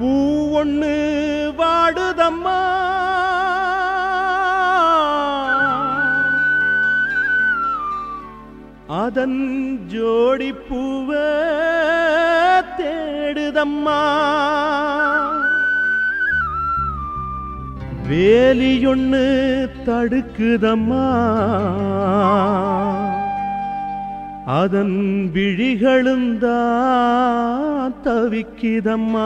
பூ ஒண்ணு வாடுதம்மா அதன் ஜோடி பூவ தேடுதம்மா வேலியொன்னு தடுக்குதம்மா அதன் விழிகளும் தான் தவிக்குதம்மா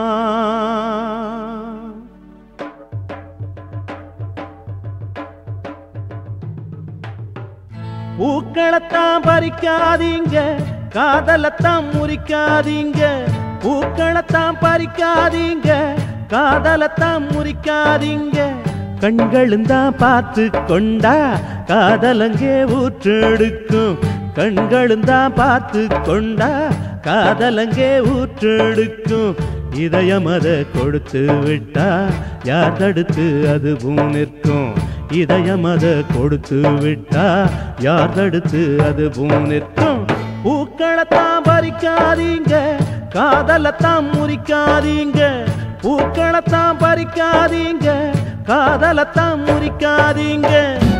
பூக்களத்தான் பறிக்காதீங்க காதலத்தான் முறிக்காதீங்க பூக்களத்தான் பறிக்காதீங்க காதலத்தான் முறிக்காதீங்க கண்களும் தான் பார்த்து கொண்டா காதலங்கே ஊற்றெடுக்கும் கண்களும் தான் பார்த்து கொண்டா காதலங்கே ஊற்றெடுக்கும் இதயம் அதை கொடுத்து விட்டா யார் தடுத்து அதுவும் நிற்கும் இதயம் அதை கொடுத்து விட்டா யார் தடுத்து அதுவும் நிற்கும் பூக்களத்தான் பறிக்காதீங்க காதலத்தான் முறிக்காதீங்க பூக்களத்தான் பறிக்காதீங்க காதலத்தான் முறிக்காதீங்க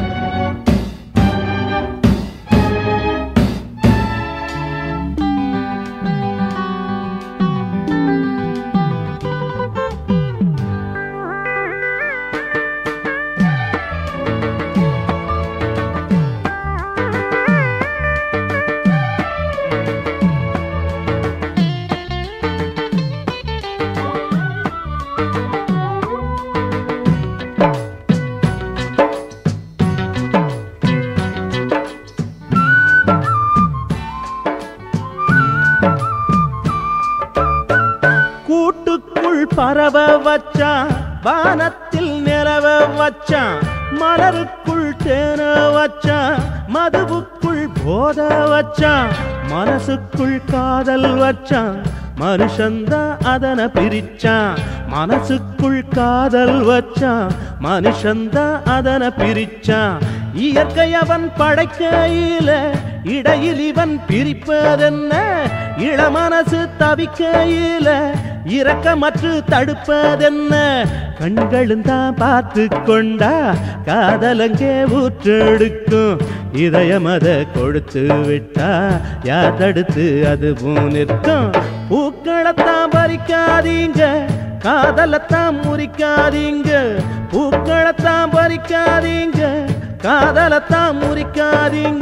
கூட்டுக்குள் பரவ வச்சான் வானத்தில் நிலவ வச்சான் மலருக்குள் தேன வச்சான் மதுவுக்குள் போத வச்சான் மனசுக்குள் காதல் வச்சான் மனுஷந்தான் அதனை பிரிச்சான் மனசுக்குள் காதல் வச்சான் மனுஷந்தான் அதனை பிரிச்சான் இயற்கை அவன் படைக்கையில இடையில் இவன் பிரிப்பதென்ன இளமனசு தவிக்கையில இரக்கமற்று தடுப்பதென்ன கண்களும் தான் பார்த்து கொண்டா காதலங்கே ஊற்றெடுக்கும் இதயம் அதை கொடுத்து விட்டா யார் தடுத்து அதுவும் நிற்கும் பூக்களத்தான் பறிக்காதீங்க காதலத்தான் முறிக்காதீங்க பூக்களத்தான் பறிக்காதீங்க காதலத்தான் முறிக்காதீங்க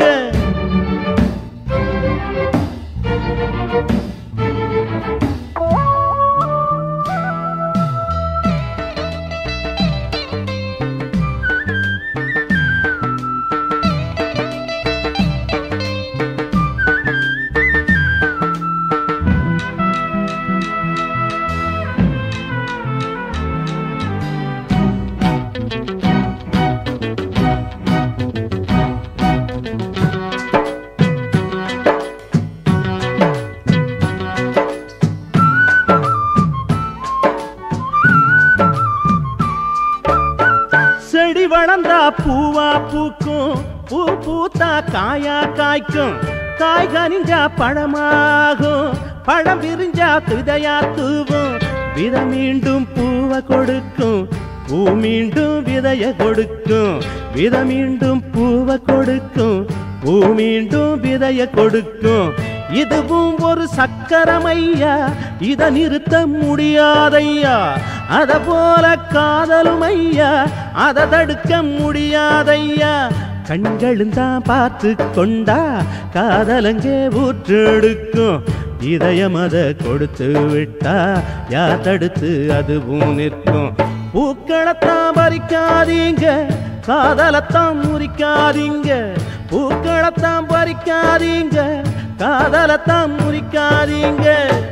செடி வளர்ந்தா பூவா பூக்கும் பூ பூத்தா காயா காய்க்கும் காய் கனிஞ்சா பழமாகும் பழம் விரிஞ்சா விதையா தூவும் வித மீண்டும் பூவை கொடுக்கும் பூ மீண்டும் விதைய கொடுக்கும் வித மீண்டும் பூவை கொடுக்கும் பூ மீண்டும் விதைய கொடுக்கும் இதுவும் ஒரு சக்கரமையா இத நிறுத்த முடியாதையா அத போல காதலும் ஐயா அதை தடுக்க முடியாதையா கண்களும் தான் பார்த்து கொண்டா காதலங்கே ஊற்றெடுக்கும் இதயம் அதை கொடுத்து விட்டா யார் தடுத்து அதுவும் நிற்கும் பூக்களத்தான் பறிக்காதீங்க காதலத்தான் முறிக்காதீங்க பூக்களத்தான் பறிக்காதீங்க காதலத்தான் முறிக்காதீங்க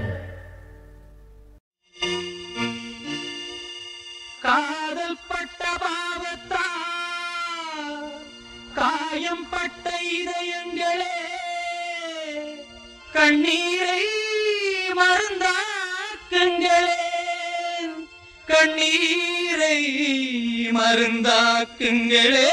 காதல் பட்ட பாவத்தா காயம் பட்ட இதயங்களே கண்ணீரை மருந்தாக்குங்களே கண்ணீரை மருந்தாக்குங்களே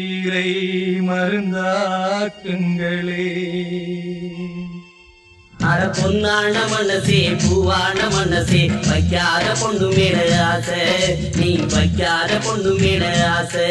கண்ணீரை மருந்தாக்குங்களே அட பொன்னான மனசே பூவான மனசே வைக்காத பொண்ணு மேல ஆசை நீ வைக்காத பொண்ணு மேல ஆசை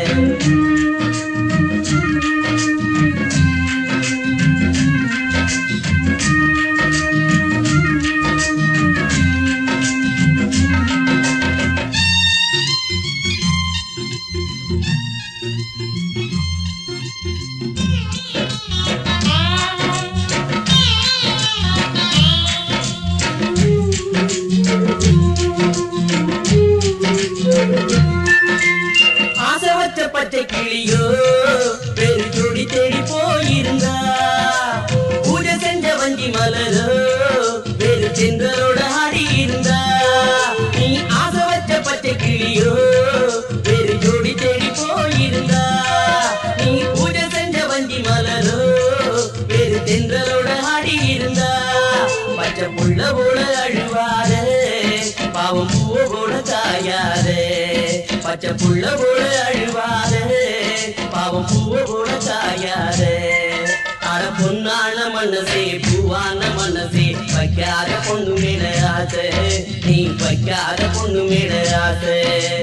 ஆசை வச்ச பச்சை கிளியோ பெரு ஜோடி தேடி போயிருந்தா பூஜை செஞ்ச வஞ்சி மலரோ வேறு சென்றலோட ஆடி இருந்தா நீ ஆசை வச்ச பச்சை கிளியோ வேறு ஜோடி தேடி போயிருந்தா நீ பூஜை செஞ்ச வஞ்சி மலரோ வேறு தென்றலோட ஆடி இருந்தா பச்சை புள்ள போல அழுவாரே பாவம் பூவ போல காயாரே பச்சை புள்ள போல அழுவாரே பாவம் பூவ போல காயாரே அட பொன்னான மனசே பூவான மனசே வைக்காத பொண்ணு மேல ஆசை நீ வைக்காத பொண்ணு மேல ஆசை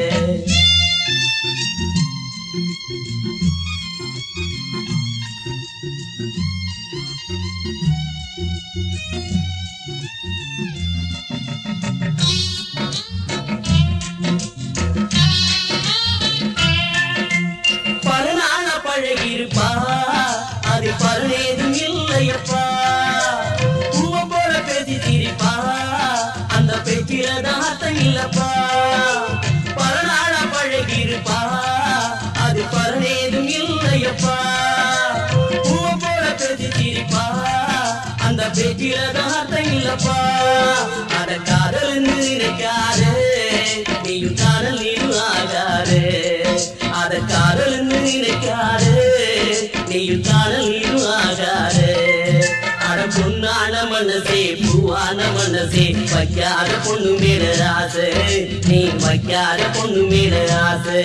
பலனான பழகிருப்பா அது பலனேதும் இல்லையப்பா பூவ போல பேசி சிரிப்பா அந்த பேச்சில தாத்தம் இல்லப்பா பலனான பழகிருப்பா அது பலனேதும் இல்லையப்பா பூவ போல பேசி சிரிப்பா அந்த பேச்சில தாத்தம் இல்லப்பா அட காதல் நினைக்காதே நீயும் காதல் நீரும் ஆகாதே அத காதல் நினைக்காதே நீயும் காதல் நீரும் ஆகாதே அட பொன்னான மனசே பூவான மனசே வைக்காத பொண்ணு மேல ஆசை நீ வைக்காத பொண்ணு மேல ஆசை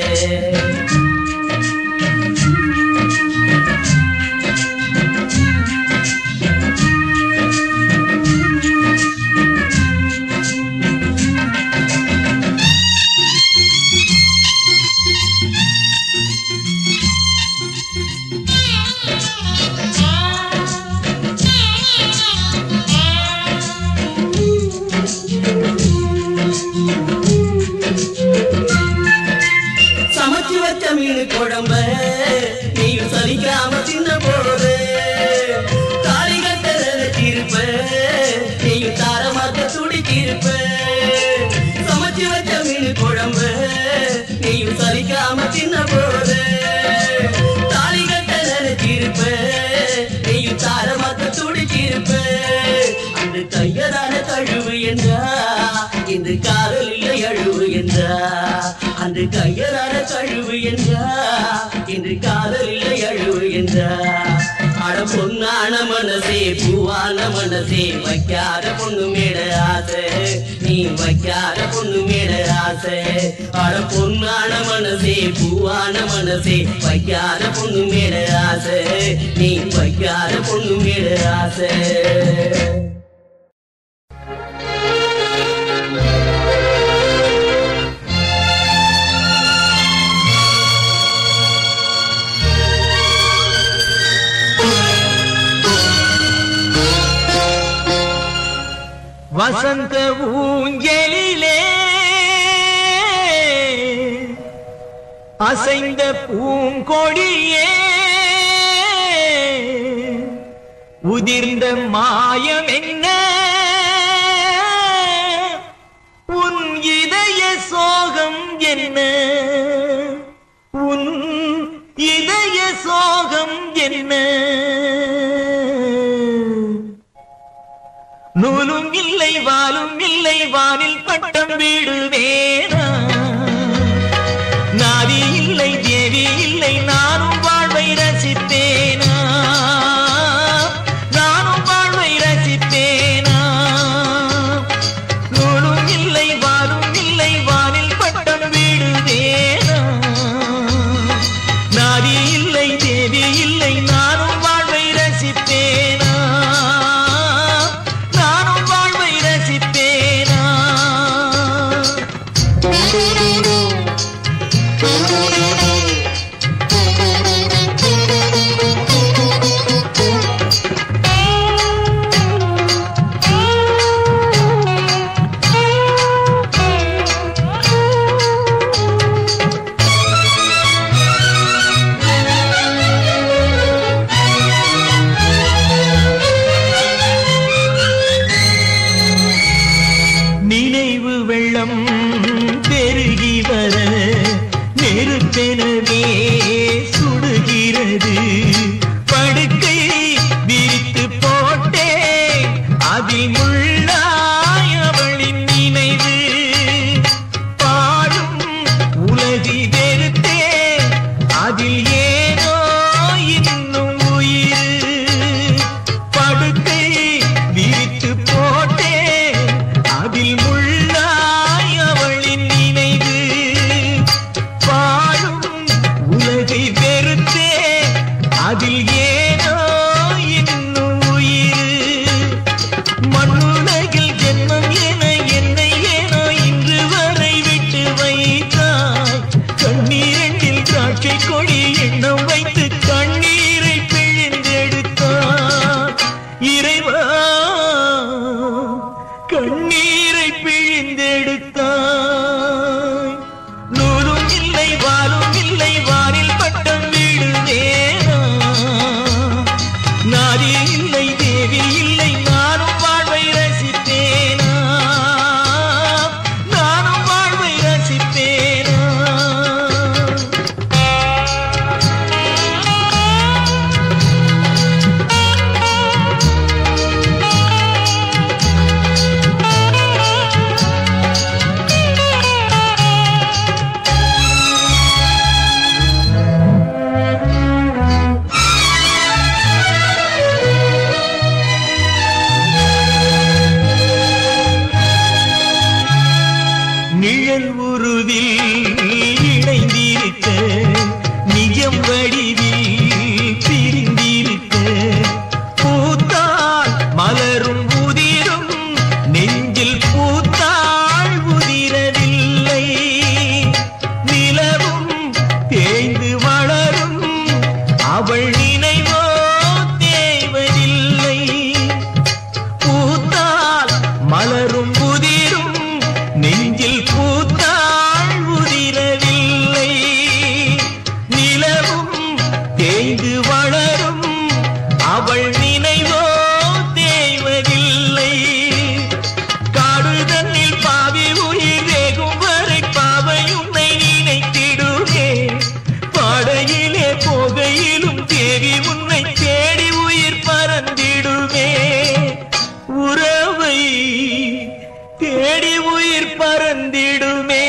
சமைச்சு வச்ச மீன் குழம்ப நீயும் சலிக்காம தின்ன போது தாலி கட்ட நினைச்சிருப்ப நீயும் தாரமாக்க துடிச்சிருப்ப சமைச்சு வச்ச மீன் குழம்ப நீயும் சலிக்காம தின்ன போது தாலி கட்ட நினைச்சிருப்ப நீயும் தாரமாக்க துடிச்சிருப்ப அந்த கையதான கழுவு என்றா இந்த காதல் இல்லை அழுவு என்றா அந்த கையதான கழுவு என்றா இன்று காதல் இல்லை அழுவு என்றா அட பொன்னான மனசே பூவான மனசே வைக்காத பொண்ணு மேட ஆசை நீ வைக்காத பொண்ணு மேட ஆசை அட பொன்னான மனசே பூவான மனசே வைக்காத பொண்ணு மேட ஆசை நீ வைக்காத பொண்ணு மேட ஆசை வசந்த ஊஞ்சலிலே அசைந்த பூங்கொடியே உதிர்ந்த மாயம் என்ன உன் இதய சோகம் என்ன உன் இதய சோகம் என்ன நூலும் இல்லை வாலும் இல்லை வானில் பட்டம் வீடு வேணா நாதி இல்லை தேவி இல்லை நானும் வாழ்வை ரசிப்பேனா நானும் வாழ்வை ரசிப்பேனா நூலும் இல்லை வாலும் இல்லை வானில் பட்டம் வீடு வேணா நாதி இல்லை தேவி இல்லை நானும் வாழ்வை ரசிப்பேனா அதில் முள்ளாய் அவளின் நினைவு பாடும் உலகி வெறுத்தே அதில் ஏதோ இன்னும் உயிர் படுக்கை விரித்து போட்டே அதில் முள்ளாய் அவளின் நினைவு பாடும் உலகை வெறுத்தே அதில் ஏதோ இன்னும் உயிர் மண்ணுலகில் ஜென்மம் என என்னை ஏனோ இன்று வரை விட்டு வைத்தாய் கண்ணீரண்டில் திராட்சை கொடி எண்ணம் வைத்து கண்ணீரை பிழிந்தெடுத்தாய் இறைவா கண்ணீரை பிழிந்தெடுத்தாய் நூலும் இல்லை வாலும் இல்லை வானில் பட்டம் வீடு நேரா நாதி இல்லை தேவி இல்லை நானும் வாழ்வை ரசித்தேனா நானும் வாழ்வை ரசித்தேனா நிழல் உருவில் இணைந்திருக்க நிஜம் வடிவில் பிரிந்திருக்க பூத்தாள் மலரும் உதிரும் நெஞ்சில் பூத்தாள் உதிரவில்லை நிலவும் தேய்ந்து வளரும் அவள் நினைவோ தேவதில்லை பூத்தால் மலரும் உதிரும் நெஞ்சில் பூத்தாள் உதிரவில்லை நிலவும் தேய்ந்து வளரும் அவள் நினைவோ தேய்வதில்லை காடு தன்னில் பாவி உயிர் வேகும் வரை பாவை உன்னை நினைத்திடுவே பாடையிலே போகையிலும் தேவி உன்னை தேடி உயிர் பறந்திடுவே உறவை தேடி உயிர் பறந்திடுமே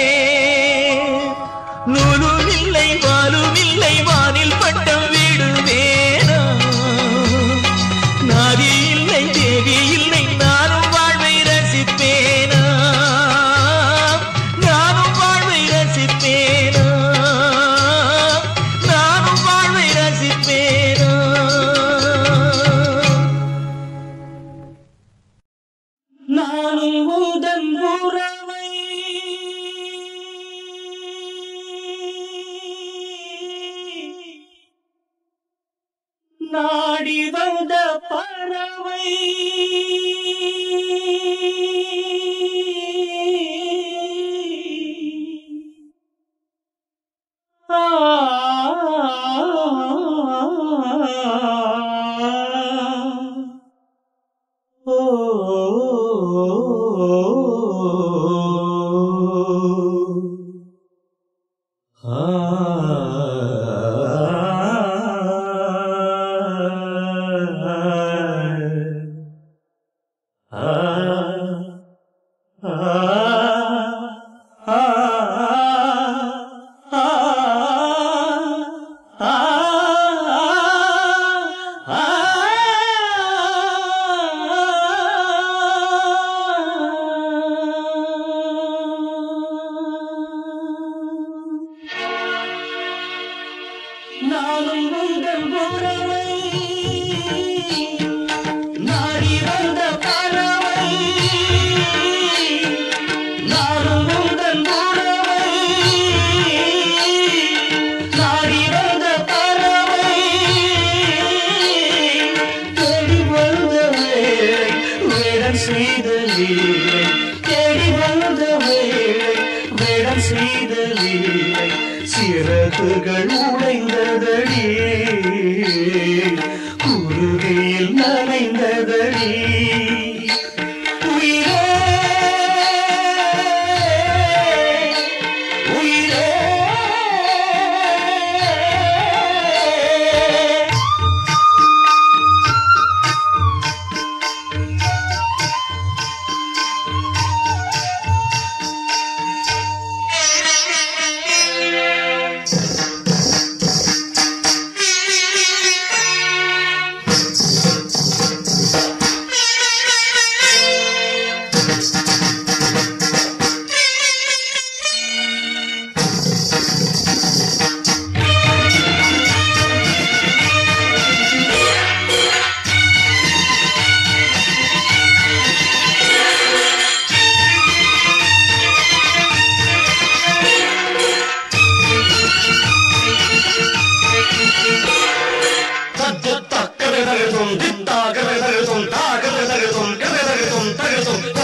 நூலும் இல்லை வாலும் இல்லை வானில் பட்டம் விடுவேனா நாதி இல்லை தேவி இல்லை நானும் வாழ்வை ரசிப்பேனா நானும் வாழ்வை ரசிப்பேனா நானும் வாழ்வை ரசிப்பேனா நானும் உதன் உறவை நாடி வந்த பறவை ஆ ஓ நானும் உங்கள் உறவை நாடி வந்த பறவை நானும் உங்கள் உறவை நாடி வந்த பறவை தேடி வந்த வேளை வேடம் செய்த லீலை தேடி வந்த வேளை வேடம் செய்த லீலை சிறகுகள் உடைந்ததடி குருவியில் நனைந்ததடி உயிரே உயிரே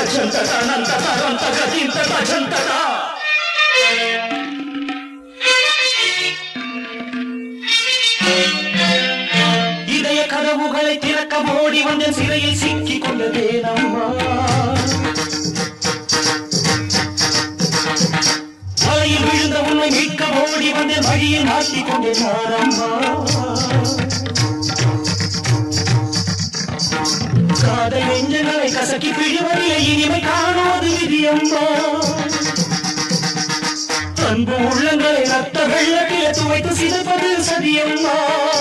ಜಂತಟ ನಂತಟ ರಂತಕ ದಿಂತಟ ಜಂತಟ இதய கதவுகளை திறக்க ஓடி வந்த சிறையில் சிக்கிக் கொண்டதே நம்மா வலையில் விழுந்த உன்னை மீட்க ஓடி வந்த வழியில் மாட்டிக் கொண்டே நாரம்மா காதல் நெஞ்சங்களை கசக்கி பிழிவதில்லை இனிமை காணுவது விதியம்மா அன்பு உள்ளங்களை ரத்த வெள்ளத்திலே துவைத்து சிதைப்பது சதியம்மா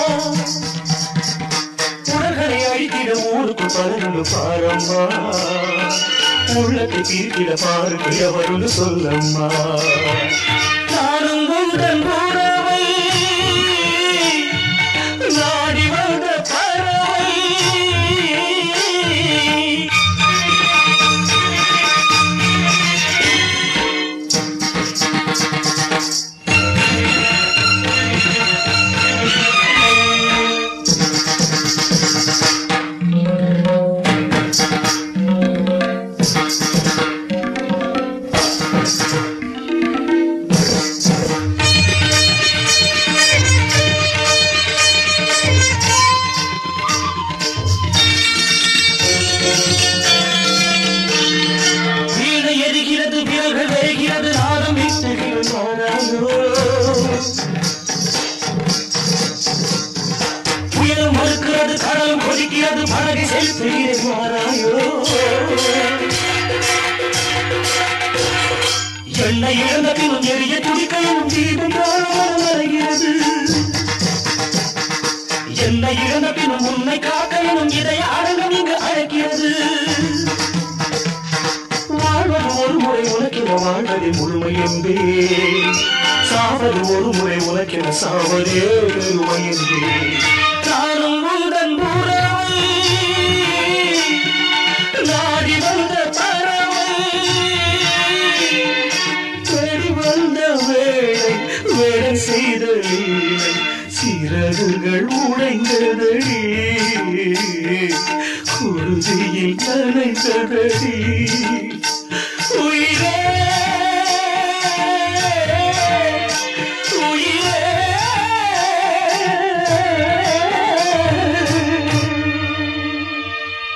உலகளை அழித்திட ஊருக்கு பருகு பாரம்மா உள்ளத்தை தீர்த்திட பாருக்கு எவருன்னு சொல்லம்மா நானும் உந்தன் உறவை நாடி வந்த பறவை வீணை எரிகிறது விரல்கள் வருகிறது நாதம் விட்டுகிறது மாறாயோ புயலும் மறுக்கிறது கடலும் கொதிக்கிறது படகை செலுத்துகிறது மாறாயோ எண்ணெய் இழந்த பின்னும் எரிய துடிக்கையும் தீபம் மறைகிறது என்னை இழந்த பின்னும் உன்னை காக்கையும் இதை அடங்கும் இங்கு அழைக்கிறது வாழ்வது ஒரு முறை உனக்கென வாழ்வதே முழுமை என்பே சாவது ஒரு முறை உனக்கென சாவதே பெருமை என்பே நானும் உந்தன் உறவை நாடி வந்த பறவை தேடி வந்த வேளை வேலை செய்த லீலை சிறகுகள் உடைந்ததடி குருதியில் நனைந்ததடி உயிரே உயிரே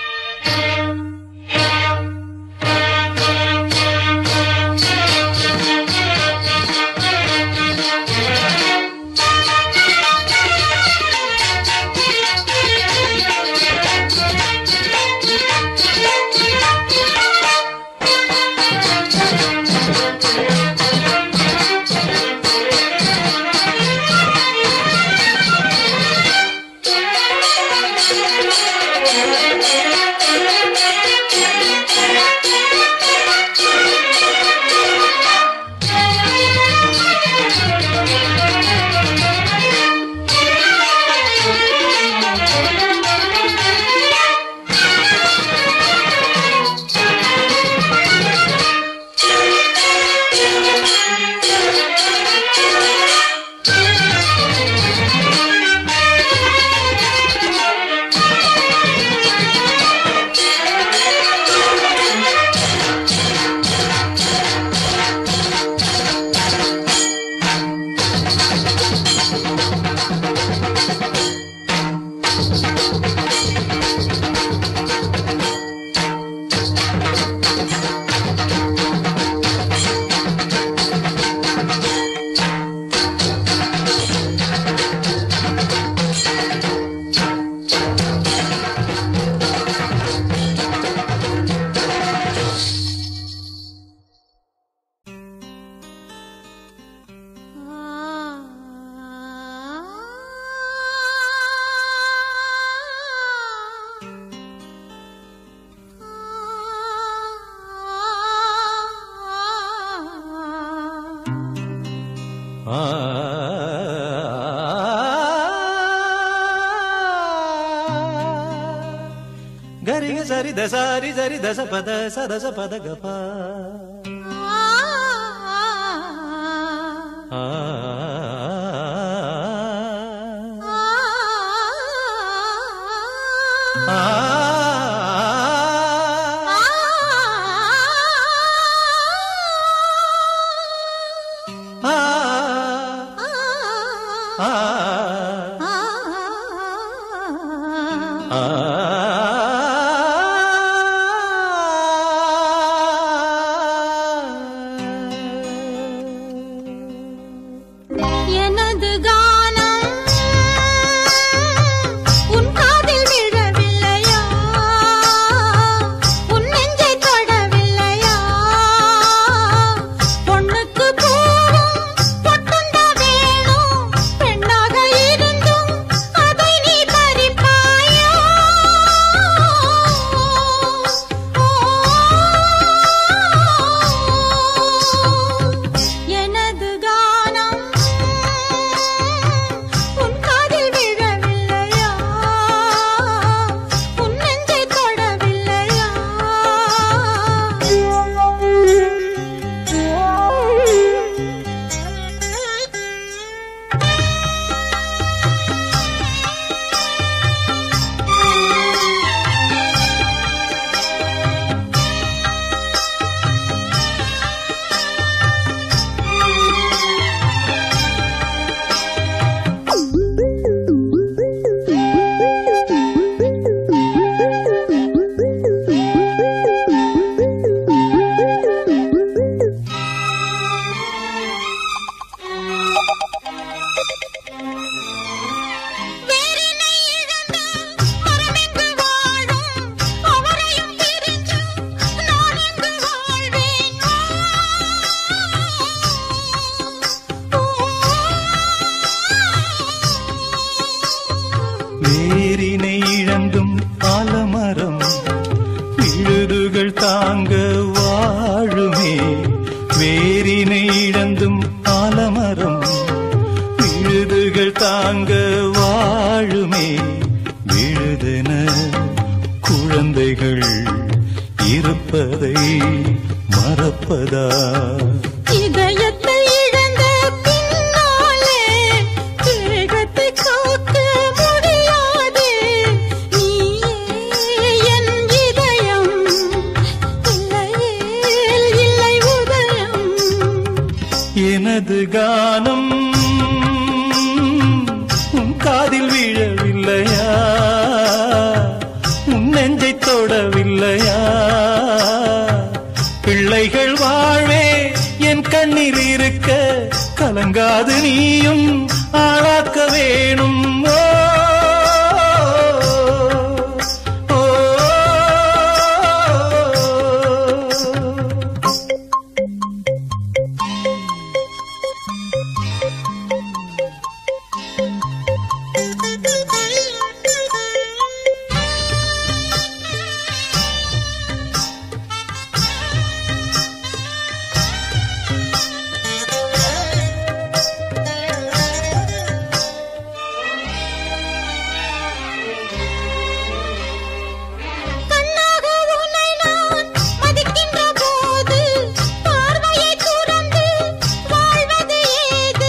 గరిగ సరి దసారి సరి దశ పద సదస పద గప ఆ ఆ விழுதுகள் தாங்க வாழுமே வேரினை இழந்தும் ஆலமரம் விழுதுகள் தாங்க வாழுமே விழுதென குழந்தைகள் இருப்பதை மறப்பதா இதயத்தை இழந்த பின்னாலே வேகத்தை காக்க முடியாது நீயே என் இதயம் இல்லையே இல்லை உதயம் எனது கானம் உன் காதில் விழவில்லையா உன் நெஞ்சை தொடவில்லையா பிள்ளைகள் வாழ்வே என் கண்ணில் இருக்க கலங்காது நீயும் ஆளாக்க வேணும் ஓ, ஓ, ஓ. கண்ணாக உன்னை நான் மதிக்கின்ற போது பார்வையை துறந்து வாழ்வது ஏது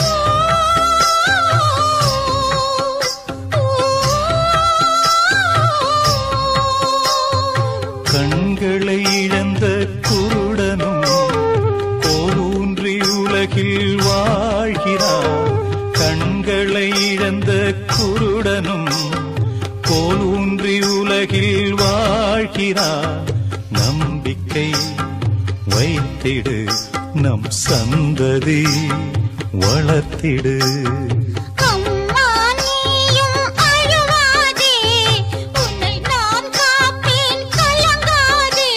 கண்களை இழந்த குருடனும் கோலூன்றி உலகில் வாழ்கிறார் கண்களை இழந்த குருடனும் கோலூன்றி உலகில் வாழ்கிறார் நம்பிக்கை வைத்திடு நம் சந்ததி வளர்த்திடு அம்மா நீயும் அழுவாதே உன்னை நான் காப்பேன் கலங்காதே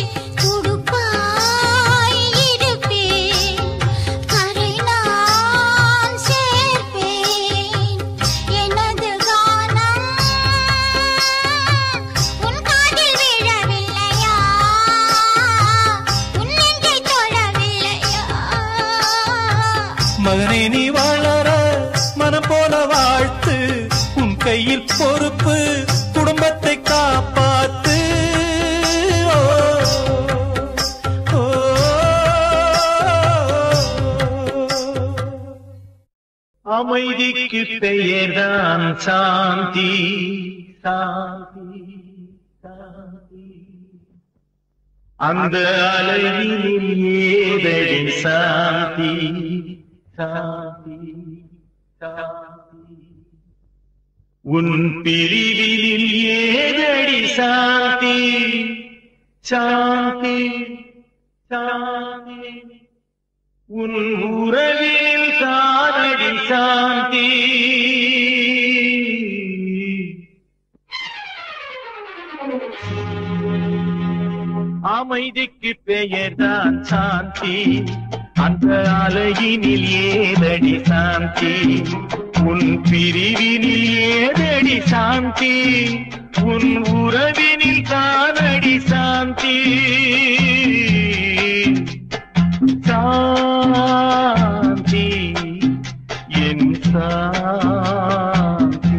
துடுப்பாய் இருப்பேன் கரை நான் சேர்ப்பேன் எனது கானம் உன் காதில் விழவில்லையா உன் நெஞ்சை தொழவில்லையா மகனே நீ வளர மனம் போல வாழ்த்து உன் கையில் பொறுப்பு குடும்பத்தை காப்பாத்து ஓ, ஓ, அமைதிக்கு பெயர்தான் சாந்தி சாந்தி சாந்தி அந்த அலையில் ஏதடி சாந்தி சாந்தி சாந்தி உன் பிரிவில் ஏதடி சாந்தி சாந்தி சாந்தி உன் உறவில் சாரடி சாந்தி அமைதிக்கு பெயர்தான் சாந்தி அந்த அலையினில் ஏதடி சாந்தி உன் பிரிவினில் ஏதடி சாந்தி உன் உறவினில் தானடி சாந்தி சாந்தி என் சாந்தி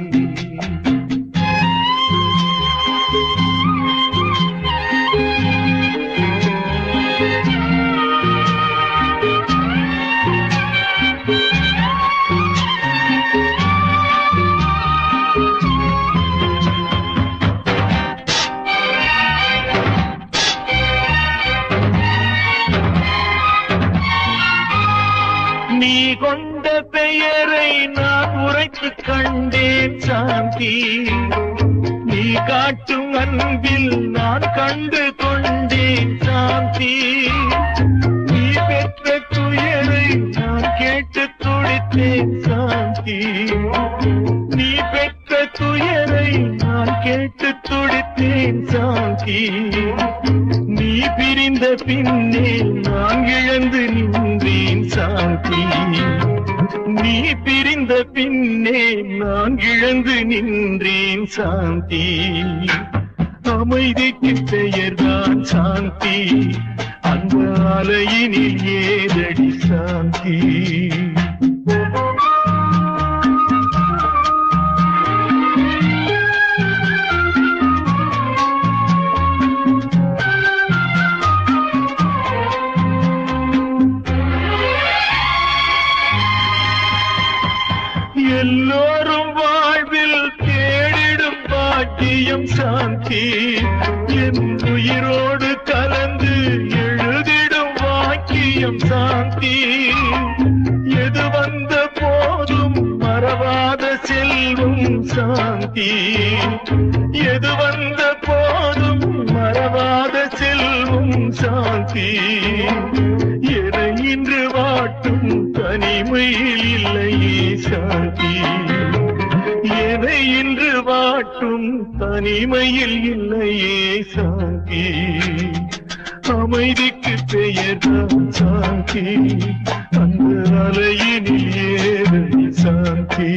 நீ கொண்ட பெயரை நான் உரைத்து கண்டேன் சாந்தி நீ காட்டும் அன்பில் நான் கண்டு கொண்டேன் சாந்தி நீ பெற்ற துயரை நான் கேட்டு துடித்தேன் சாந்தி நீ பெற்ற துயரை நான் கேட்டு துடித்தேன் சாந்தி நீ பிரிந்த பின்னே நான் இழந்து நின்றேன் சாந்தி நீ பிரிந்த பின்னே நான் இழந்து நின்றேன் சாந்தி ஓ, அமைதிக்கு பெயர்தான் சாந்தி அந்த அலையினில் ஏதடி சாந்தி எல்லோரும் வாழ்வில் தேடிடும் பாக்கியம் சாந்தி என் உயிரோடு கலந்து எழுதிடும் வாக்கியம் சாந்தி எது வந்த போதும் மறவாத செல்வம் சாந்தி எது வந்த போதும் மறவாத செல்வம் சாந்தி என இன்று வாட்டும் தனிமையில் இல்லையே சாந்தி என இன்று வாட்டும் தனிமையில் இல்லையே சாந்தி அமைதிக்கு பெயர்தான் சாந்தி அந்த அலையினில் ஏறி சாந்தி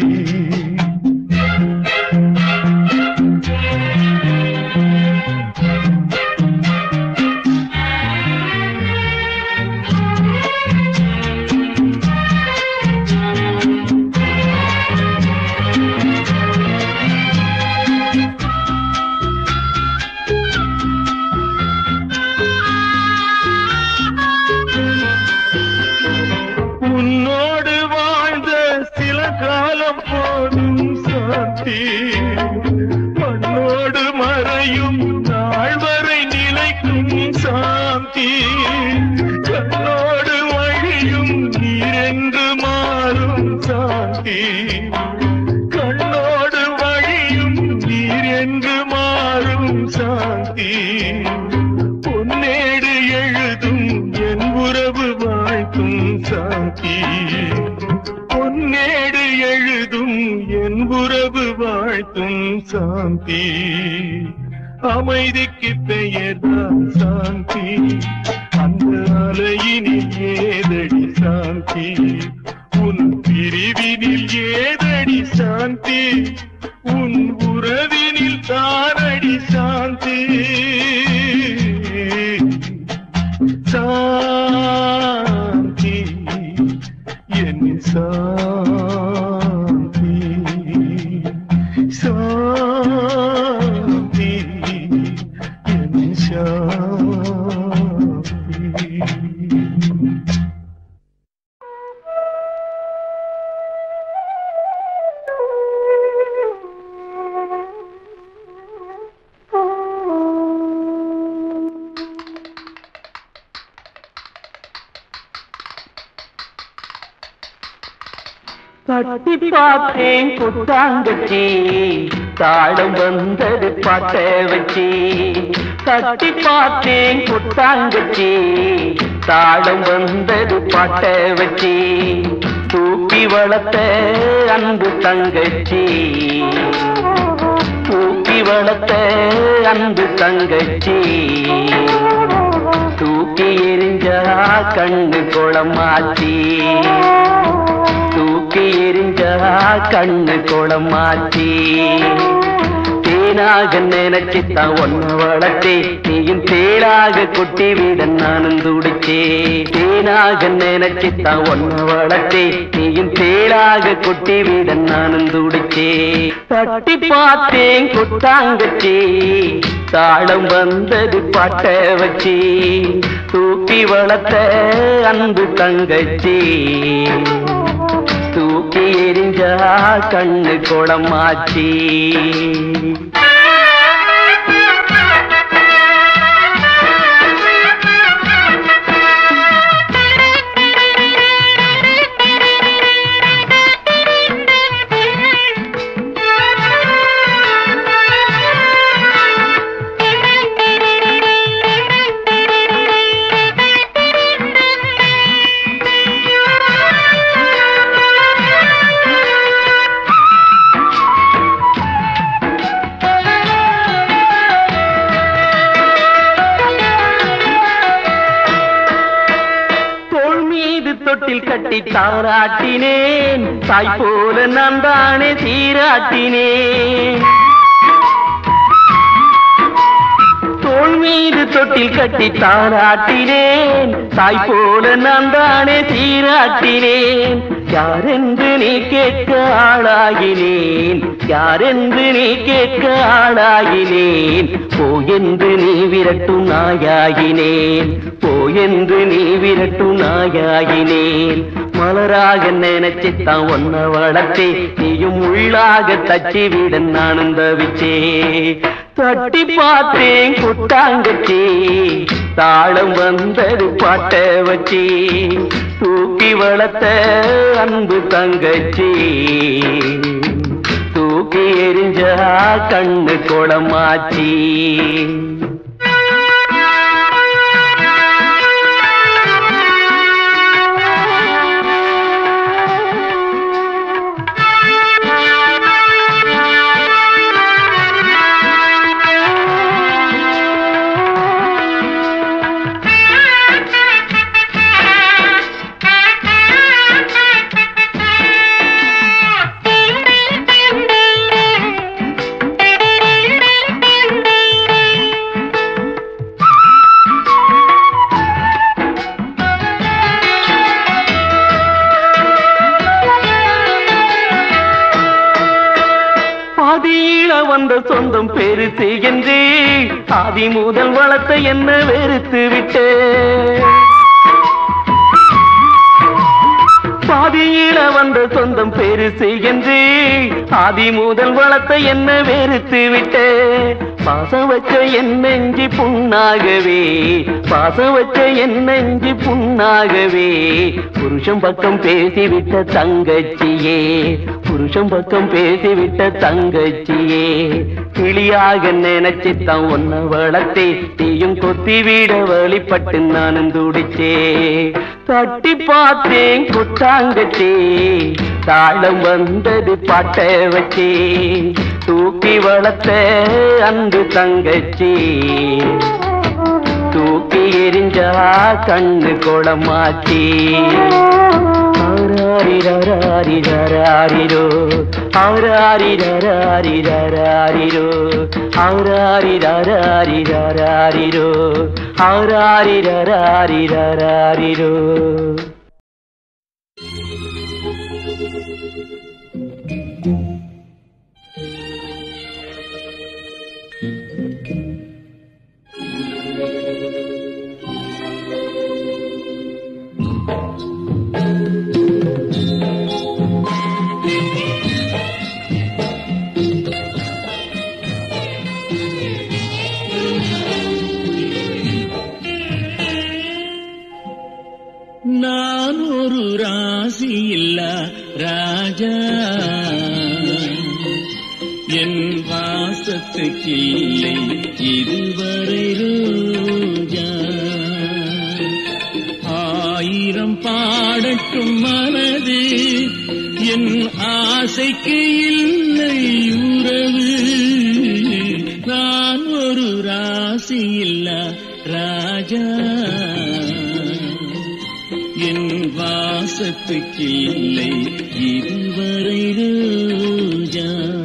உன்னோடு வாழ்ந்த சில காலம் போதும் சாந்தி மண்ணோடு மறையும் நாள் வரை நிலைக்கும் சாந்தி கண்ணோடு வழியும் நீரென்று மாறும் சாந்தி கண்ணோடு வழியும் நீரென்று மாறும் சாந்தி பொன்னேடு எழுதும் என் உறவு வாழ்த்தும் சாந்தி பொன்னேடு எழுதும் என் உறவு வாழ்த்தும் சாந்தி அமைதிக்கு பெயர்தான் சாந்தி அந்த அலையினில் ஏதடி சாந்தி உன் பிரிவினில் ஏதடி சாந்தி உன் உறவினில் தானடி சாந்தி சாந்தி என் சாந்தி சாந்தி என் சாந்தி கட்டி பார்த்தேன் புத்தாங்கச்சி தாளம் வந்தது பாட்ட வச்சி கட்டி பார்த்தேன் புத்தாங்கச்சி தாளம் வந்தது பாட்ட வச்சி தூக்கி வளர்த்த அன்பு தங்கச்சி தூக்கி வளர்த்த அன்பு தங்கச்சி தூக்கி எரிஞ்சா கண்ணு குளமாச்சி தூக்கி எரிஞ்சா கண்ணு குளமாச்சி தேனாக நினைச்சுத்தான் ஒன்ன வளர்த்தே நீயும் தேனாக கொட்டி விட நானும் துடிச்சே தேனாக நினைச்சுத்தான் ஒன்ன வளர்த்தே நீயும் தேனாக கொட்டி விட நானும் துடிச்சே தட்டி பார்த்தேன் கொட்டாங்கச்சி தாளம் வந்தது பாட்ட வச்சி தூக்கி வளர்த்த அன்பு தங்கச்சி தூக்கி எரிஞ்சா கண்ணு குளமாச்சி தோள் மீது தொட்டில் கட்டி தாராட்டினேன் தாய் போல நான் தானே சீராட்டினேன் தோள் மீது தொட்டில் கட்டி தாராட்டினேன் தாய் போல நான் தானே சீராட்டினேன் யாரென்று நீ கேட்க ஆளாகினேன் யாரென்று நீ கேட்க ஆளாகினேன் போ என்று நீ விரட்டும் நாயாகினேன் போ என்று நீ விரட்டும் நாயாகினேன் மலராக நினைச்சுத்தான் ஒன்ன வளர்த்தே நீயும் உள்ளாக தச்சி விட நானும் தவிச்சே தட்டி பார்த்தேன் குட்டாங்கச்சி தாளம் வந்தது பாட்ட வச்சி தூக்கி வளர்த்த அன்பு தங்கச்சி தூக்கி எரிஞ்சா கண்ணு குளமாச்சி பாதியில வந்த சொந்தம் பெருசு என்று ஆதி முதல் வளர்த்த என்ன வெறுத்து விட்டு பாதியில வந்த சொந்தம் பெருசு என்று ஆதி முதல் வளர்த்த என்ன வெறுத்து விட்டு பாசம் வச்ச என் நெஞ்சி புண்ணாகவே பாசம் வச்ச என் நெஞ்சி புண்ணாகவே புருஷன் பக்கம் பேசிவிட்ட தங்கச்சியே புருஷன் பக்கம் பேசிவிட்ட தங்கச்சியே கிளியாக நினைச்சுத்தான் ஒன்ன வளர்த்தே நீயும் கொத்தி விட வழிபட்டு நானும் துடிச்சே தட்டி பார்த்தேன் குட்டாங்கச்சி தாளம் வந்தது பாட்ட வச்சே தூக்கி வளர்த்த அன்பு தங்கச்சி தூக்கி எரிஞ்சா கண்ணு குளமாச்சி ஆராரிரராரிரராரிரோ ஆராரிரராரிரராரிரோ ஆராரிரராரிரராரிரோ ஆராரிரராரிரராரிரோ நான் ஒரு ராசி இல்ல ராஜா என் வாசத்துக்கு இல்லை இதுவரை ரோஜா ஆயிரம் பாடட்டும் மனது என் ஆசைக்கு இல்லை உறவு நான் ஒரு ராசி இல்ல ராஜா என் வாசத்துக்கு இல்லை இதுவரை ரோஜா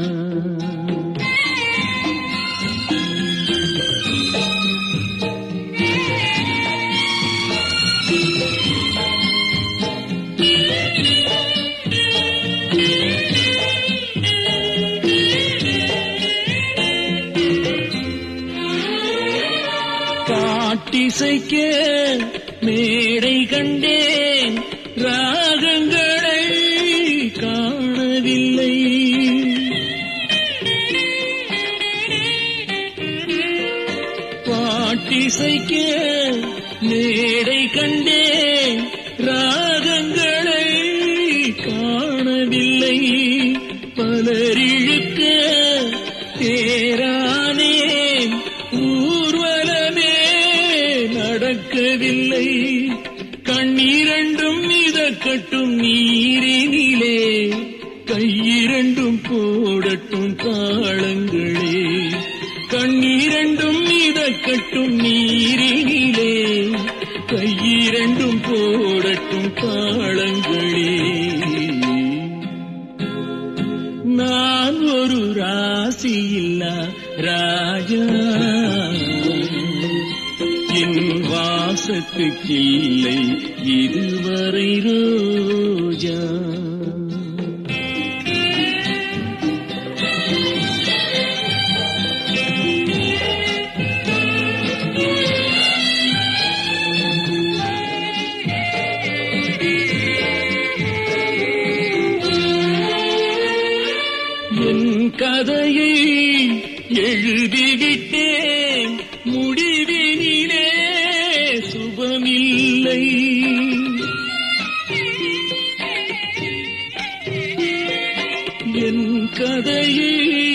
பாட்டிசைக்க மேடை கண்டேன் ராகங்களை காணவில்லை பாட்டிசைக்க மேடை கண்டேன் ராகங்களை காணவில்லை பலரிழுக்க தேரானேன் ஊர்வலமே நடக்கவில்லை கண்ணீரண்டும் மிதக்கட்டும் நீரினிலே கையிரண்டும் போடட்டும் தாளங்களே கண்ணீரண்டும் மிதக்கட்டும் நீரினிலே கையிரண்டும் போடட்டும் தாளங்களே நான் ஒரு ராசி இல்ல ராஜா என் வாசத்துக்கில்லை இதுவரை ரோஜா என் கதையை எழுதிவிட்டேன் முடிவினிலே சுபமில்லை என் கதையை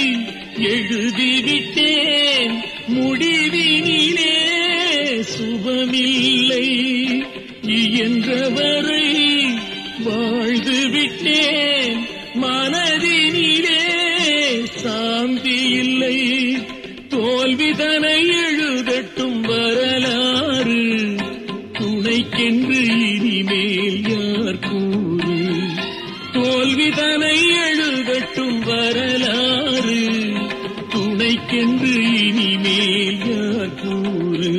எழுதிவிட்டேன் முடிவினிலே சுபமில்லை இயன்றவரை வாழ்ந்து விட்டேன் மனதினிலே சாந்தி இல்லை தோல்விதனை எழுதட்டும் வரலாறு துணைக்கென்று இனிமேல் யார் கூறு தோல்விதனை எழுதட்டும் வரலாறு துணைக்கென்று இனிமேல் யார் கூறு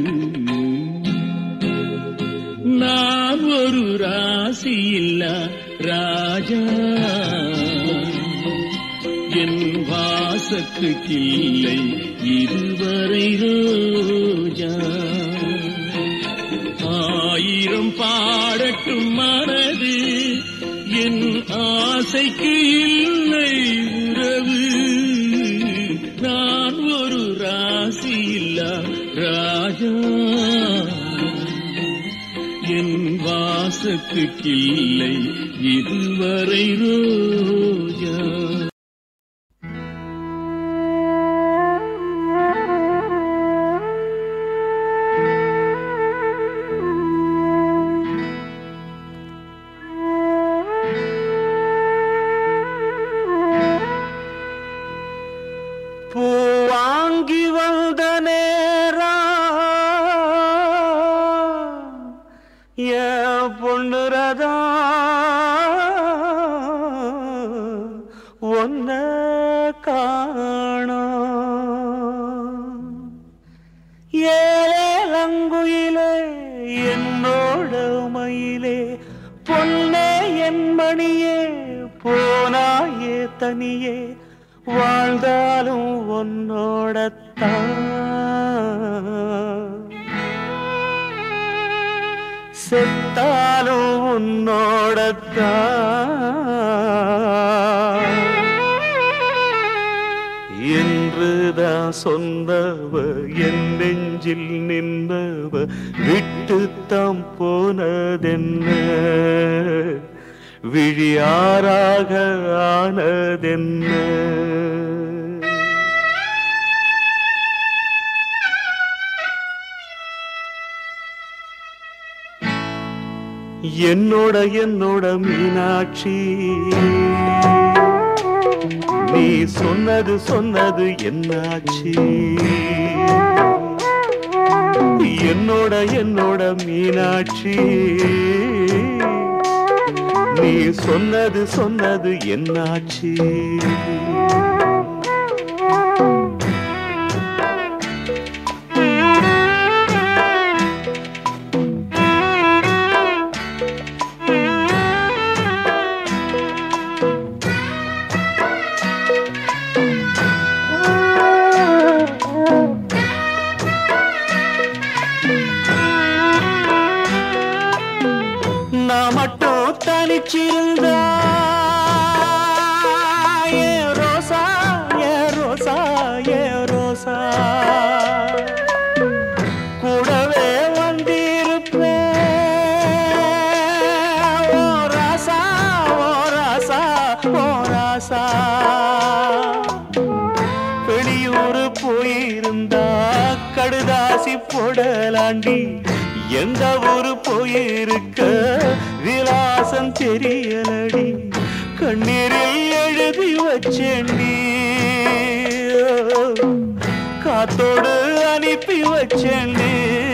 நான் ஒரு ராசியில்லா ராஜா என் வாசத்துக்கில்லை இதுவரை ரோஜா ஆயிரம் பாடட்டும் மனது என் ஆசைக்கு இல்லை உறவு நான் ஒரு ராசியில்லா ராஜா என் வாசத்துக்கில்லை இதுவரை ரோஜா பூ வாங்கி வந்த நேரம் என் பொண்ணுரதா ஒன்ன காணோம் ஏலங்குயிலே என்னோட மயிலே பொன்னே என் மணியே போனாயே தனியே வாழ்ந்தாலும் உன்னோடத்தான் செத்தாலும் உன்னோடத்தான் என்றுதான் சொன்னவ என் நெஞ்சில் நின்றவ விட்டுத்தாம் போனதென்ன விழியாராக ஆனதென்ன என்னோட என்னோட மீனாட்சி நீ சொன்னது சொன்னது என்னாச்சு என்னோட என்னோட மீனாட்சி நீ சொன்னது சொன்னது என்னாச்சு நான் மட்டும் தனிச்சிருந்தா ஏ ரோசா ஏ ரோசா ஏ ரோசா கூடவே வந்திருப்பேன் ஓ ராசா ஓ ராசா ஓ ராசா வெளியூர் போயிருந்தா கடுதாசி போடலாண்டி எந்த ஊரு போயிருக்க விலாசம் தெரியலடி கண்ணீரில் எழுதி வச்சேண்டி காத்தோடு அனுப்பி வச்சேண்டி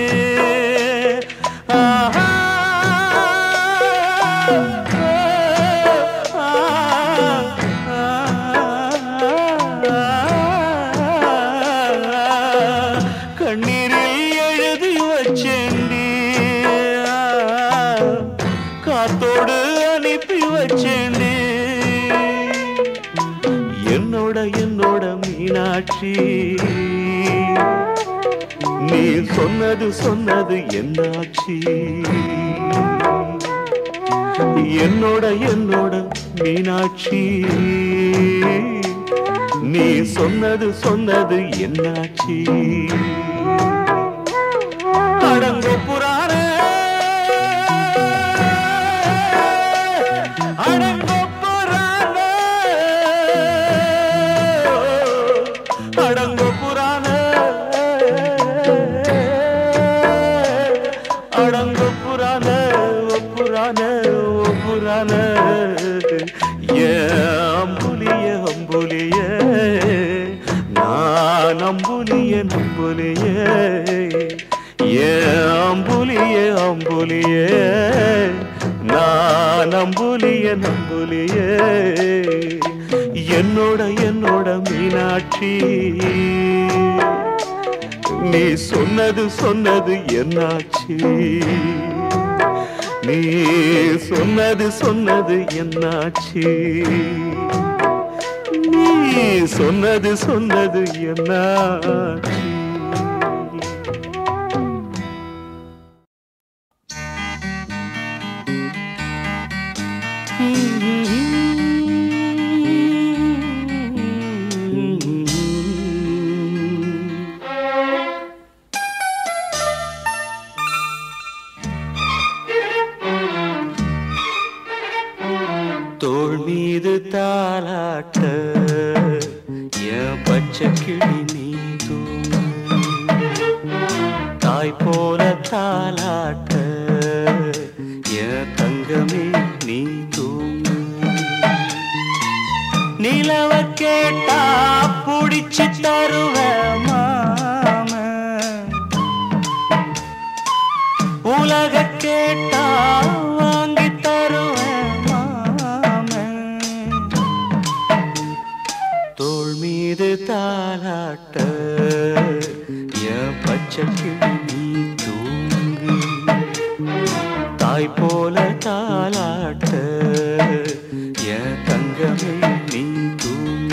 ஆஹா கண்ணீரில் எழுதி மீனாட்சி நீ சொன்னது சொன்னது என்னாச்சி என்னோட என்னோட மீனாட்சி நீ சொன்னது சொன்னது என்னாச்சி அடங்கோ புராண அடங்கோ புராண அடங்கோ புராண அடங்கோ புராண ஓ புராண ஓ புராண ஏ அம்புலிய அம்புலிய நான் அம்புலிய நம்புலிய ஏ அம்புலிய அம்புலிய நான் அம்புலிய நம்புலிய என்னோட என்னோட மீனாட்சி நீ சொன்னது சொன்னது என்னாச்சு நீ சொன்னது சொன்னது என்னாச்சு நீ சொன்னது சொன்னது என்னாச்சு தோள் மீது தாலாட்ட என் பச்சை கிளி நீ தூங்கு தாய் போல தாலாட்ட என் தங்கமே நீ தூங்கு நிலவ கேட்டா புடிச்சு தருவ மாம உலக கேட்டா வாங்கி தருவேன் மாமன் தோள் மீது தாலாட்ட என் பச்சை கிளி நீ தூங்கு தாய் போல தாலாட்ட என் தங்கமே நீ தூங்கு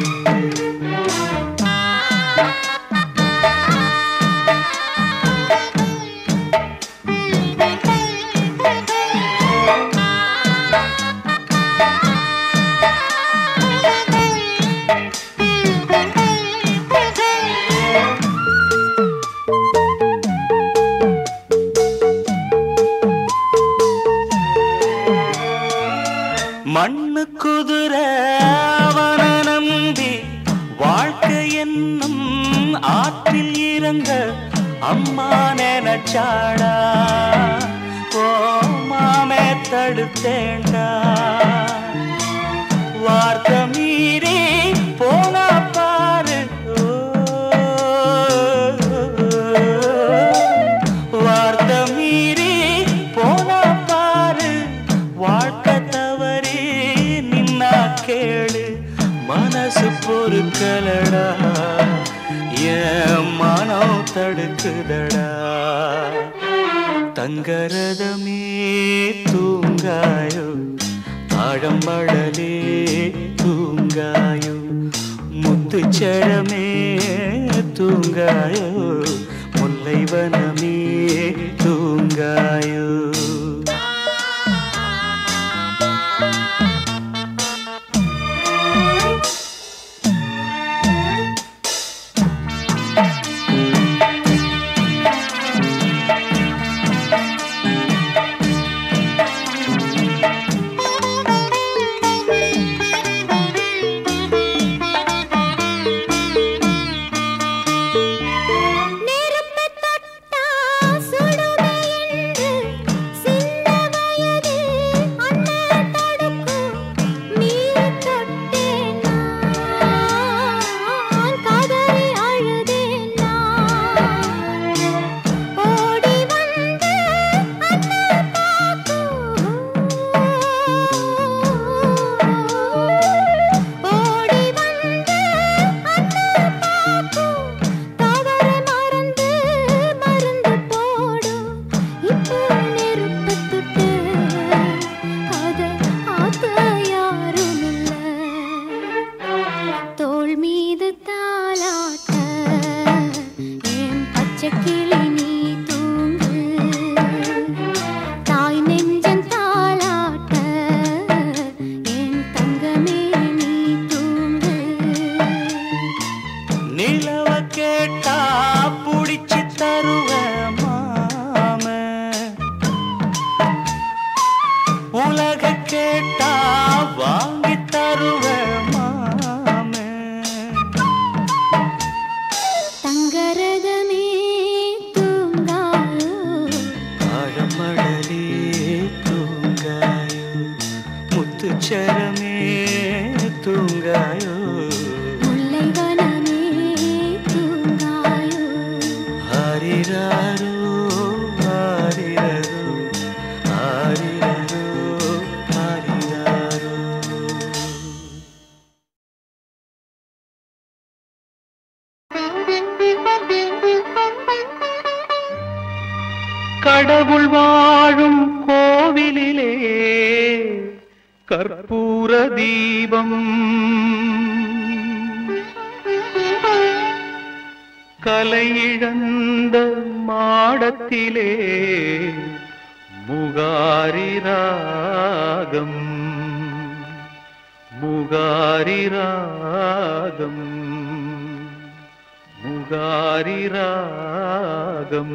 மண்ணு குதிரை அவன நம்பி வாழ்க்கை என்னும் ஆற்றில் இறங்க அம்மா நினைச்சாடா ஓ மாமே தடுத்தேண்டா வார்த்தை மீறி போனா பாரு வார்த்தை மீறி போனா பாரு வாழ்க்கை தவறி நின்னா கேளு மனசு பொறுக்கலடா என் மனம் தடுக்குதடா தங்கரதமே தூங்காயோ ஆழம்படலே தூங்காயோ முத்துச்சரமே தூங்காயோ முல்லைவனமே தூங்காயோ நெருப்பு தொட்டா சுடுமே என்று கடவுள் வாழும் கோவிலிலே கற்பூர தீபம் கலையிழந்த மாடத்திலே முகாரி ராகம் முகாரி ராகம் முகாரி ராகம்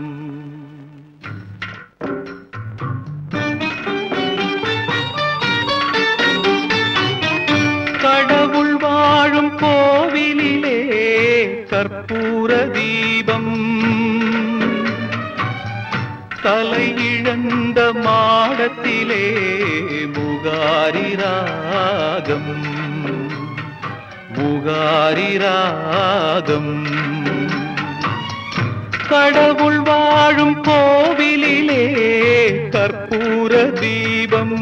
கடவுள் வாழும் கோவிலிலே கற்பூர தீபம் தலையிழந்த மாடத்திலே முகாரி ராகம் முகாரி ராகம் கடவுள் வாழும் கோவிலிலே கற்பூர தீபம்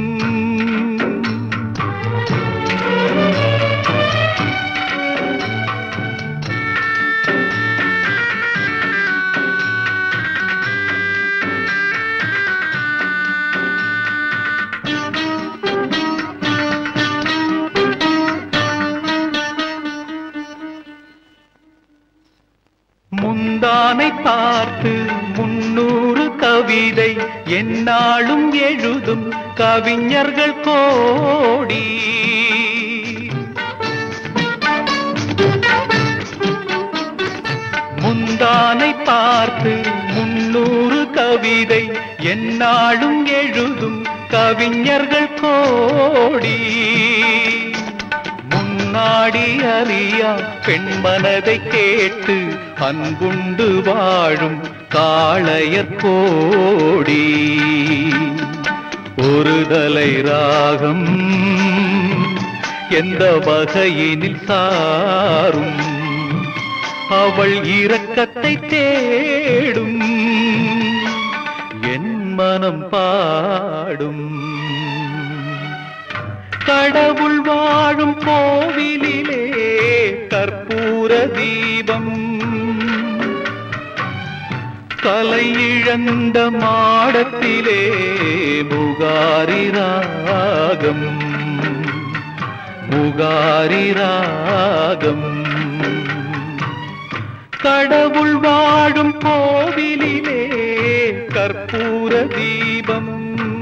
முந்தானை பார்த்து முன்னூறு கவிதை எந்நாளும் எழுதும் கவிஞர்கள் கோடி முந்தானை பார்த்து முன்னூறு கவிதை எந்நாளும் எழுதும் கவிஞர்கள் கோடி முன்னாடி அறியா பெண் மனதை கேட்டு அன்புண்டு வாழும் காளையர் கோடி ஒரு தலை ராகம் எந்த வகையினில் சாரும் அவள் இரக்கத்தை தேடும் என் மனம் பாடும் கடவுள் வாழும் கோவிலிலே கற்பூர தீபம் கலை இழந்த மாடத்திலே முகாரி ராகம் முகாரி ராகம் கடவுள் வாழும் கோவிலிலே கற்பூர தீபம்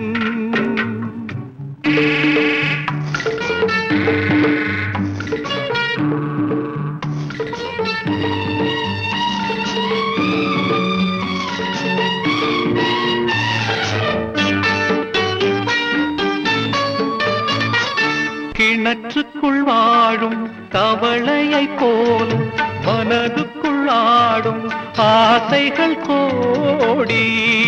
கிணற்றுக்குள் வாழும் தவளையை போல மனதுக்குள் ஆடும் ஆசைகள் கோடி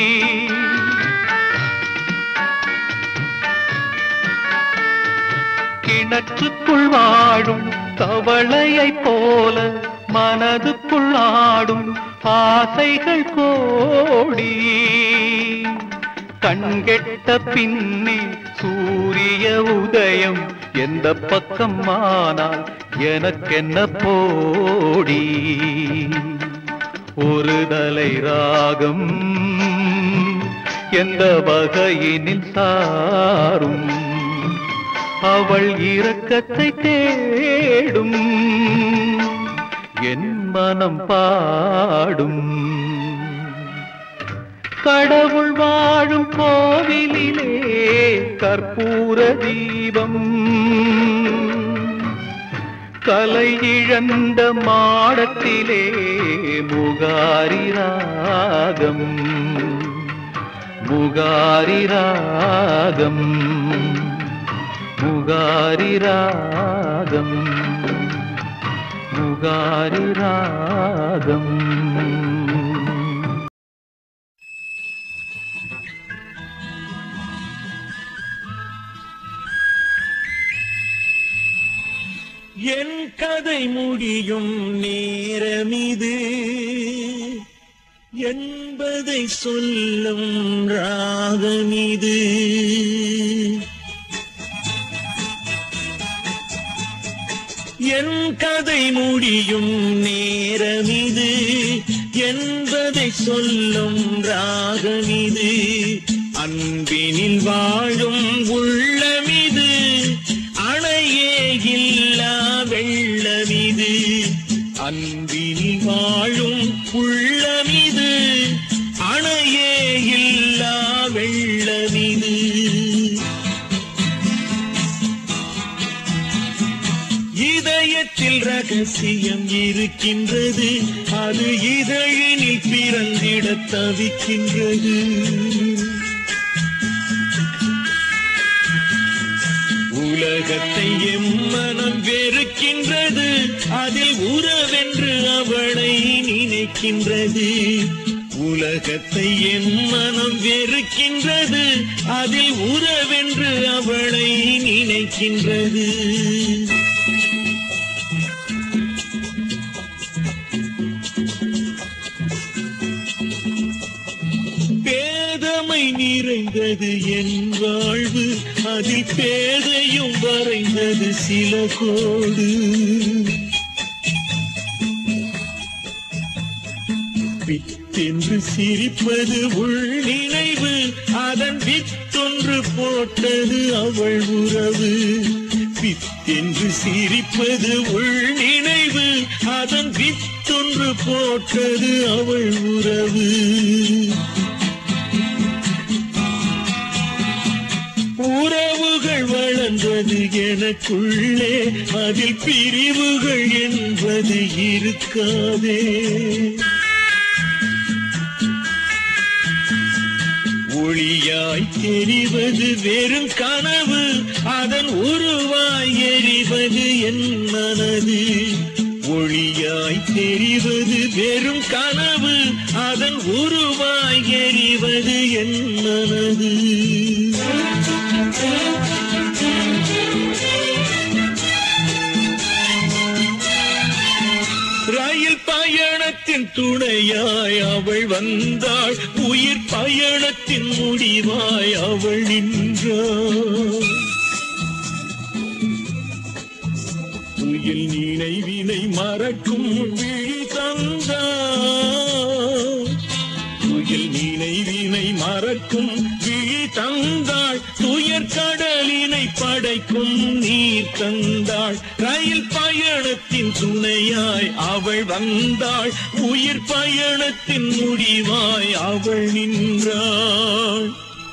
கிணற்றுக்குள் வாழும் தவளையை போல மனதுக்குள் ஆடும் ஆசைகள் கோடி கண்கெட்ட பின்னே சூரிய உதயம் எந்த பக்கம் ஆனால் எனக்கென்ன போடி ஒரு தலை ராகம் எந்த வகையினில் சாரும் அவள் இரக்கத்தை தேடும் என் மனம் பாடும் கடவுள் வாழும் கோவிலிலே கற்பூர தீபம் கலை இழந்த மாடத்திலே முகாரி ராகம் முகாரி ராகம் முகாரி ராகம் முகாரி ராகம் என் கதை முடியும் நேரமிது என்பதை சொல்லும் ராகமிது என் கதை முடியும் நேரமிது என்பதை சொல்லும் ராகமிது அன்பினில் வாழும் உள்ளமிது அணையே இல்லா வெள்ளமிது அன்பினில் வாழும் உள்ளமிது அணையே இல்லா வெள்ளமிது இதயத்தில் ரகசியம் இருக்கின்றது அது இதழினில் பிறந்திட தவிக்கின்றது உலகத்தை எம்மனம் வெறுக்கின்றது அதில் உறவென்று அவளை நினைக்கின்றது உலகத்தை எம்மனம் வெறுக்கின்றது அதில் உறவென்று அவளை நினைக்கின்றது பேதமை நிறைந்தது என் வாழ்வு அதில் பேதையும் வரைந்தது சில கோடு பித்தென்று சிரிப்பது உள் நினைவு அதன் வித்தொன்று போட்டது அவள் உறவு பித்தென்று சிரிப்பது உள் நினைவு அதன் வித்தொன்று போட்டது அவள் உறவு உறவுகள் வளர்ந்தது எனக்குள்ளே அதில் பிரிவுகள் என்பது இருக்காதே ஒளியாய் தெரிவது வெறும் கனவு அதன் உருவாய் எறிவது என் மனது ஒளியாய் தெரிவது வெறும் கனவு அதன் உருவாய் எறிவது என் மனது ரயில் பயணத்தின் துணையாய் அவள் வந்தாள் உயிர் பயணத்தின் முடிவாய் அவள் நின்றாள் துயில் நினைவினை மறக்கும் விழி தந்தாள் துயில் நினைவினை மறக்கும் விழி தந்தாள் துயர் கடலினை படைக்கும் நீர் தந்தாள் ரயில் பயணத்தின் துணையாய் அவள் வந்தாள் உயிர் பயணத்தின் முடிவாய் அவள் நின்றாள்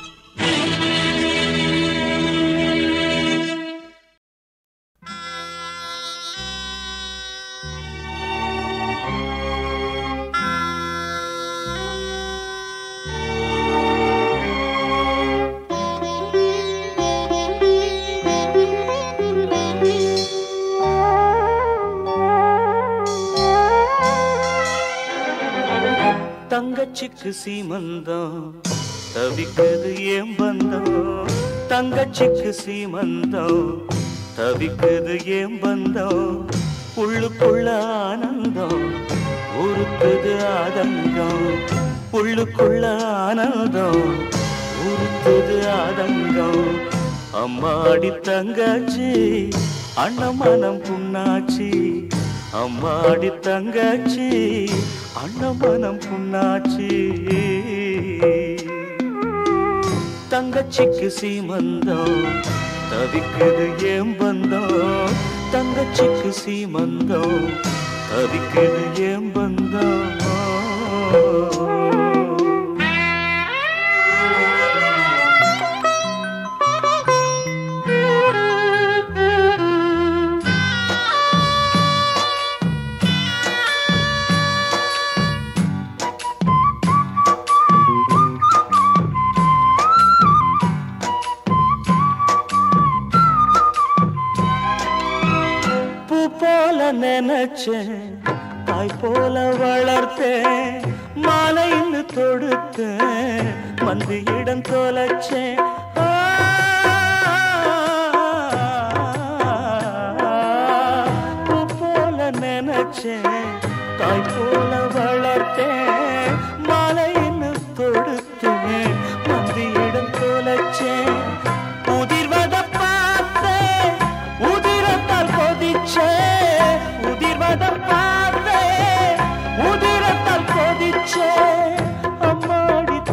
தங்கச்சிக்கு சீமந்தம் தவிக்குது ஏன் பந்தம் தங்கச்சிக்கு சீமந்தம் தவிக்குது ஏன் பந்தம் உள்ளுக்குள்ள ஆனந்தம் உருக்குது ஆதங்கம் உள்ளுக்குள்ள ஆனந்தம் உருக்குது ஆதங்கம் அம்மாடி தங்கச்சி அண்ணமனம் புண்ணாச்சி அம்மாடி தங்கச்சி அண்ணமனம் புண்ணாச்சி தங்கச்சிக்கு சீமந்தம் தவிக்குது ஏன் பந்தம் தங்கச்சிக்கு சீமந்தம் தவிக்குது ஏன் பந்தம் பூ போல நினைச்சேன் தாய் போல வளர்த்தேன் மாலைன்னு தொடுத்தேன் மந்து இடம் தொலைச்சேன் ஆ, பூ போல நினைச்சேன் தாய் போல வளர்த்தேன் மாலைன்னு தொடுத்தேன் மந்து இடம் தொலைச்சேன் உதிர்வத பார்த்தேன் உதிரத்தால் கொதிச்சே உதிர்வத பார்த்தேன் உதிரத்தால் கொதிச்சே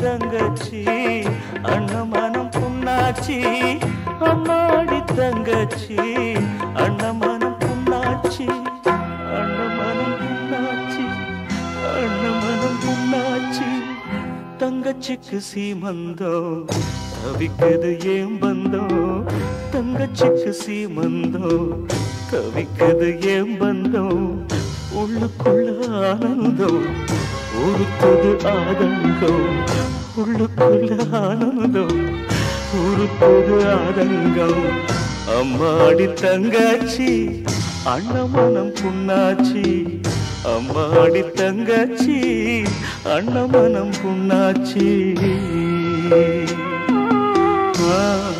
தங்கச்சி அண்ணமனம் புண்ணாச்சி அம்மாடி தங்கச்சி அண்ணமனம் புண்ணாச்சி அண்ணமனம் புண்ணாச்சி அண்ணமனம் புண்ணாச்சி தங்கச்சிக்கு சீமந்தம் தவிக்குது ஏன் பந்தம் தங்கச்சிக்கு சீமந்தம் தவிக்குது ஏன் பந்தம் உள்ளுக்குள்ள ஆனந்தம் உருக்குது ஆதங்கம் உள்ளுக்குள்ள ஆனந்தம் உருக்குது ஆதங்கம் அம்மாடி தங்கச்சி அண்ணமனம் புண்ணாச்சி அம்மாடி தங்கச்சி அண்ணமனம் புண்ணாச்சி ஆ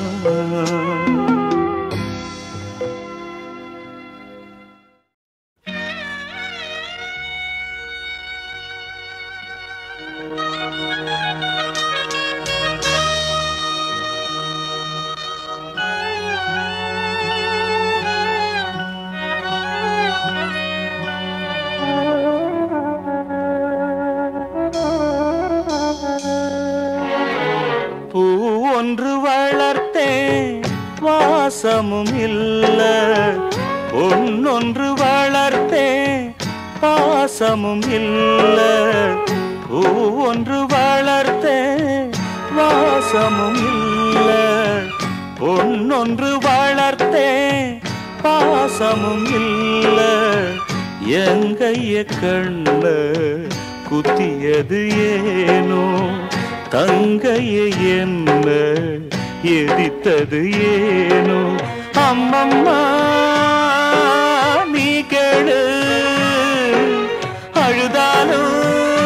பூ ஒன்று வளர்த்தேன் வாசமும் இல்ல பொன்னொன்று வளர்த்தேன் பாசமும் இல்ல பூ ஒன்று வளர்த்தேன் வாசமும் இல்ல பொன்னொன்று வளர்த்தேன் பாசமும் இல்ல எங்கைய கண்ண குத்தியது ஏனோ தங்கைய என்ன எதித்தது ஏனோ அம்மம்மா நீ கேளு அழுதாலும்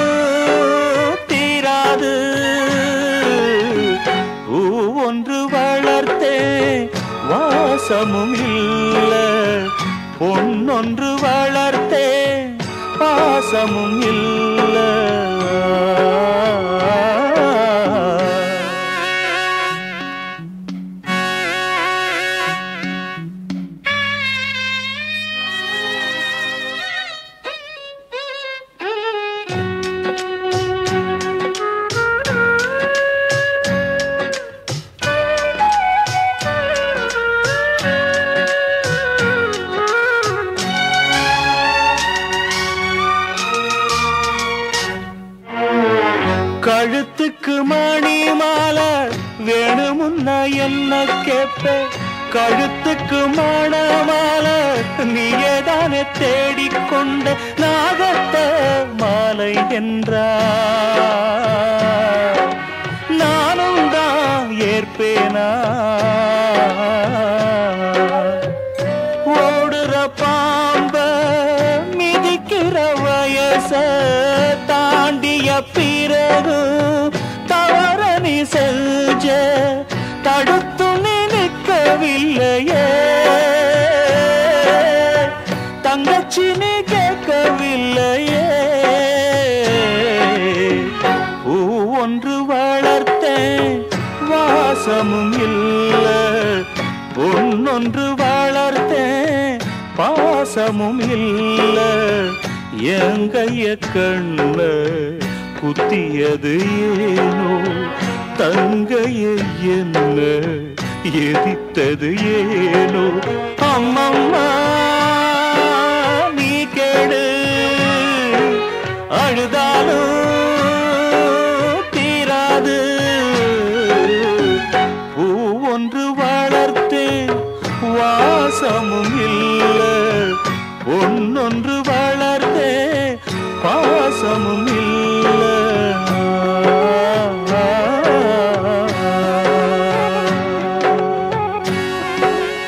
தீராது பூ ஒன்று வளர்த்தே வாசமும் இல்ல பொன்னொன்று வளர்த்தே பாசமும் இல்ல கழுத்துக்கு மணி மாலை வேணுமுன்னா என்ன கேப்ப கழுத்துக்கு மண மாலை நீயேதானே தேடிக்கொண்ட நாகத்த மாலை என்றா நானும் தான் ஏற்பேனா ஓடுற பாம்ப மிதிக்கிற வயச தாண்டிய பிறகு தவற நீ செஞ்ச தடுத்து நீ நிற்கவில்லையே தங்கச்சி நீ கேட்கவில்லையே பூ ஒன்று வளர்த்தேன் வாசமும் இல்ல பொன்னொன்று வளர்த்தேன் பாசமும் இல்ல எங்கைய கண்ண குத்தியது ஏனோ தங்கைய என்ன எதித்தது ஏனோ அம்மம்மா நீ கேடு அழுதாலும் தீராது பூ ஒன்று வளர்த்தே வாசமும் இல்ல பொன்னொன்று வளர்த்தே பாசமும் இல்ல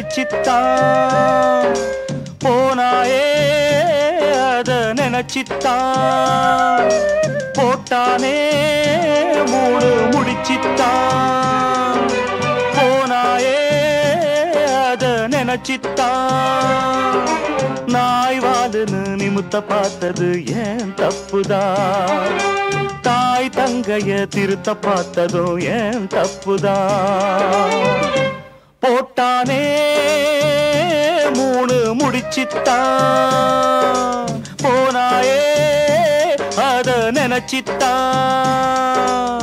முடிச்சித்தான் போனாயே அத நினைச்சித்தான் போட்டானே மூணு முடிச்சித்தான் போனாயே அத நினைச்சித்தான் நாய் வாலுன்னு நிமித்த பார்த்தது ஏன் தப்புதான் தாய் தங்கைய திருத்த பார்த்ததும் ஏன் தப்புதான் போட்டானே மூணு முடிச்சித்தான் போனாயே அத நினைச்சித்தான்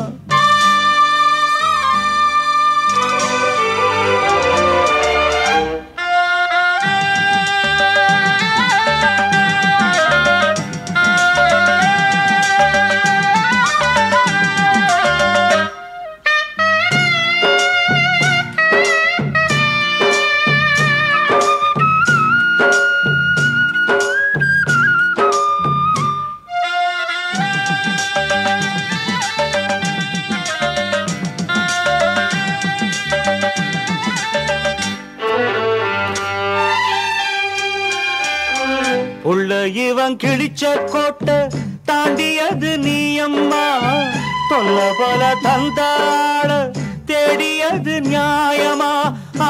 உள்ள இவன் கிழிச்ச கோட்டை தாண்டியது நீ அம்மா தொல்ல போல தந்தாள தேடியது நியாயமா ஆ.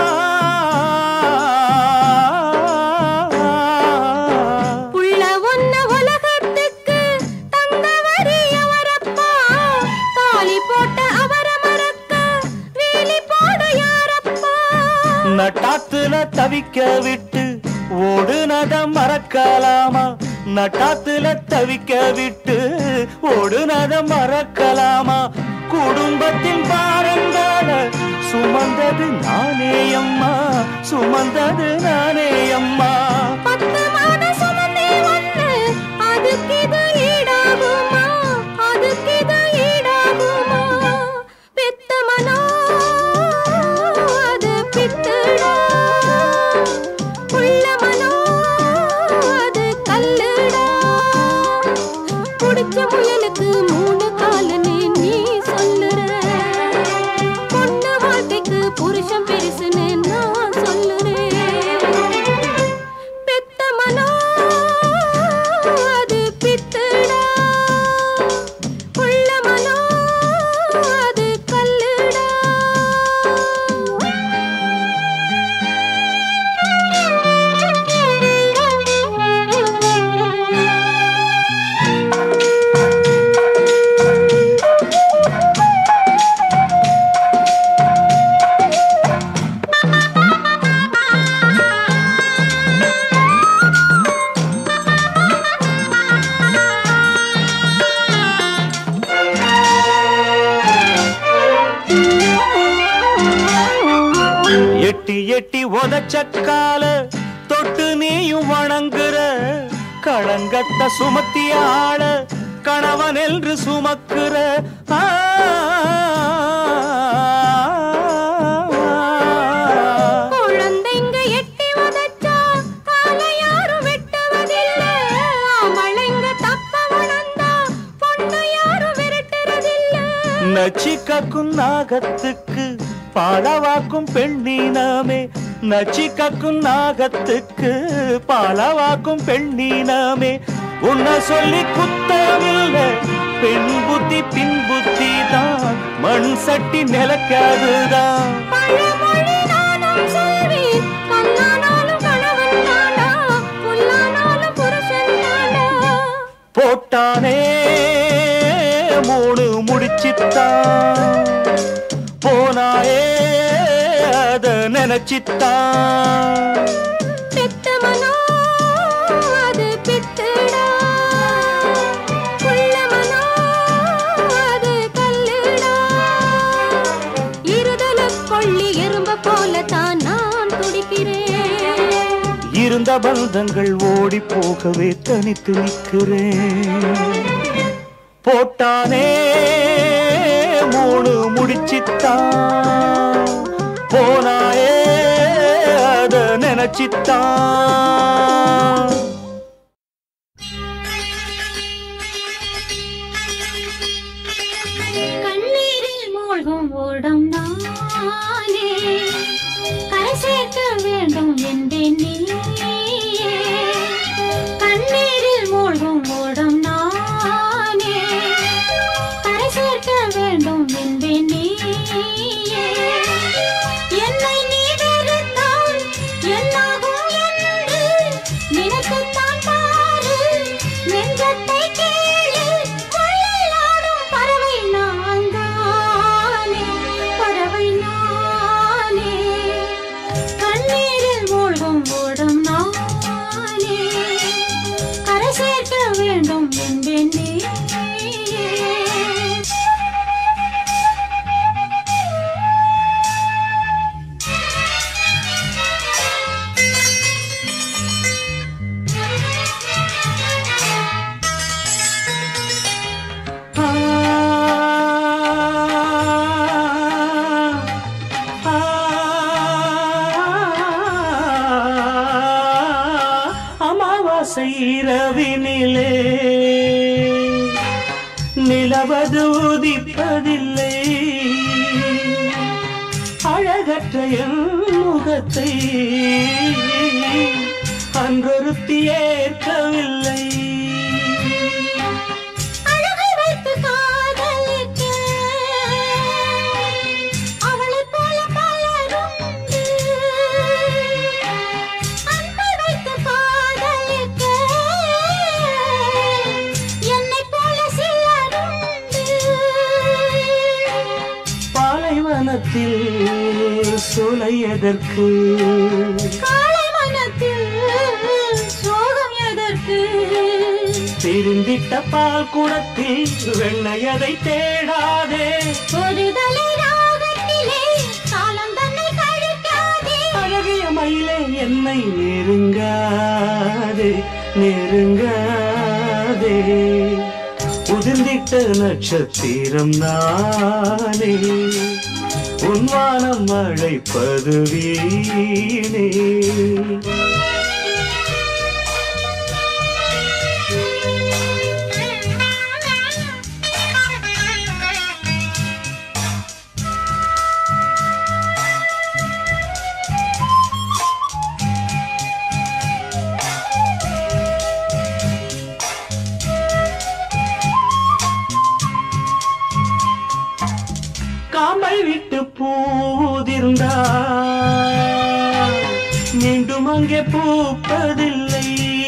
புள்ள ஒன்ன உலகத்துக்கு தந்தவரி அவரப்பா தாலி போட்ட அவர மறக்க வேலி போட யாரப்பா நட்டாத்துல தவிக்க விட்டு ஓடுனத மறக்கலாமா நட்டாத்துல தவிக்க விட்டு ஓடுனத மறக்கலாமா குடும்பத்தின் பாரங்கால சுமந்தது நானே அம்மா சுமந்தது நானே அம்மா பத்து மாதம் சுமந்தே ஒண்ணு அதுக்கு இது ஈடாகுமா அதுக்கு இது ஈடாகுமா பெத்த மனோ அது பித்துடா உள்ள மனோ அது கல்லுடா குடிச்ச முயலுக்கு மூணு காலுன்னு நீ சொல்லுற பொண்ணு வாழ்க்கைக்கு புருஷன் பெருசுன்னு நான் சொல்லுறேன் பெத்த மனோ அது பித்துடா உள்ள மனோ அது கல்லுடா எட்டி எட்டி உதச்சக்கால தொட்டு நீயும் வணங்குற களங்கத்த சுமத்தியாள கணவன் என்று சுமக்குற ஆ. குழந்தைங்க எட்டி உதைச்சா காலை யாரும் வெட்டுவதில்ல ஆம்பளைங்க தப்ப வளர்ந்தா பொண்ணு யாரும் விரட்டுறதில்ல நச்சிக்கும் நாகத்துக்கு பாலவாக்கும் பெண்ணீனமே நச்சிக்கும் நாகத்துக்கு பாலவாக்கும் பெண்ணீனமே உன்னை சொல்லி குத்தமில்ல பெண் புத்தி பின் புத்தி தான் மண் சட்டி நிலக்காதுதான் பழமொழி நானும் சொல்வேன் கண்ணானாலும் கணவன் தானா புல்லானாலும் புருஷன் தானா போட்டானே மூணு முடிச்சித்தான் போனாயே அத நினைச்சித்தான் பெத்த மனோ அது பித்துடா உள்ள மனோ அது கல்லுடா இருதல கொள்ளி எறும்ப போல தான் நான் துடிக்கிறேன் இருந்த பந்தங்கள் ஓடி போகவே தனித்து நிற்கிறேன் போட்டானே மூணு முடிச்சித்தான் போனாயே அத நினைச்சித்தான் கண்ணீரில் மூழ்கும் ஓடம் நானே கரை சேர்க்க ஓடம் நானே கரை சேர்க்க வேண்டும் என்பேன் நீயே என்னை நீ வெறுத்தால் என்னாகும் என்று நினைத்துத்தான் பாரு நெஞ்சத்தை கேளு கொள்ளையாடும் பறவை நான் தானே பறவை நானே கண்ணீரில் மூழ்கும் ஓடம் நானே கரை சேர்க்க வேண்டும் என்பேன் நீயே ஆ, ஆ, அமாவாசை இரவினிலே நிலவது உதிப்பதில்லை அழகற்ற என் முகத்தை அன்றொருத்தி ஏற்கவில்லை அழகை வைத்து காதலிக்க அவளைப் போல பலருண்டு. அன்பை வைத்து காதலிக்க என்னைப் போல சிலருண்டு. பாலைவனத்தில் சோலை எதற்கு காலை மனத்தில் சோகம் எதற்கு திருந்திட்ட பால் குடத்தில் வெண்ணையதை தேடாதே ஒரு தலை ராகத்திலே காலம் தன்னை கழிக்காதே அழகிய மயிலே என்னை நெருங்காதே நெருங்காதே உதிர்ந்திட்ட நட்சத்திரம் நானே உன்வானம் அழைப்பது வீணே காம்பை விட்டு பூதிர்ந்தா மீண்டும் அங்கே பூப்பதில்லை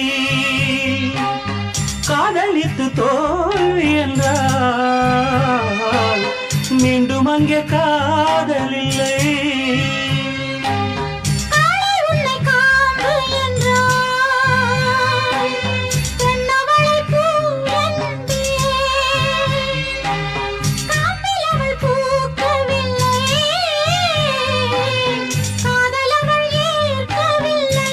காதலித்து தோல்வி என்றால் மீண்டும் அங்கே காதலில்லை காளை உன்னை காம்பு என்றால் பெண்ணவளை பூ என்பேன். காம்பில் அவள் பூக்கவில்லை காதல் அவள் ஏற்கவில்லை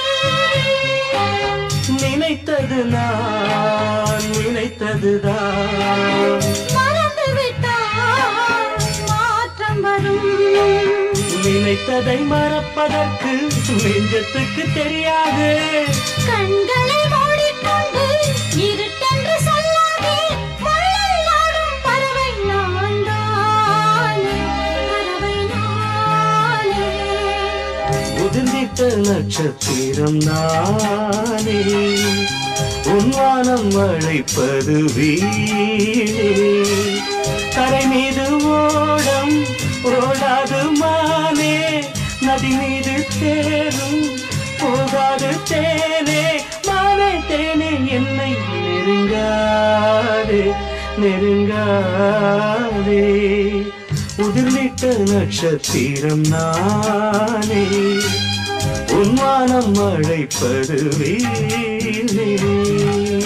நினைத்தது நான் நினைத்ததுதான் மறந்து விட்டால் மாற்றம் வரும் நினைத்ததை மறப்பதற்கு நெஞ்சத்துக்கு தெரியாது கண்களை மூடிக்கொண்டு இருட்டென்று சொல்லாதே முள்ளில்லாடும் பறவை நான் தானே பறவை நானே உதிர்ந்திட்ட நட்சத்திரம் நானே உன்வானம் அழைப்பது வீணே கரை மீது ஓடம் ஓடாது மானே நதி மீது தேரும் போகாது தேனே மானே தேனே என்னை நெருங்காதே நெருங்காதே உதிர்ந்திட்ட நட்சத்திரம் நானே உன்வானம் அழைப்பது வீணே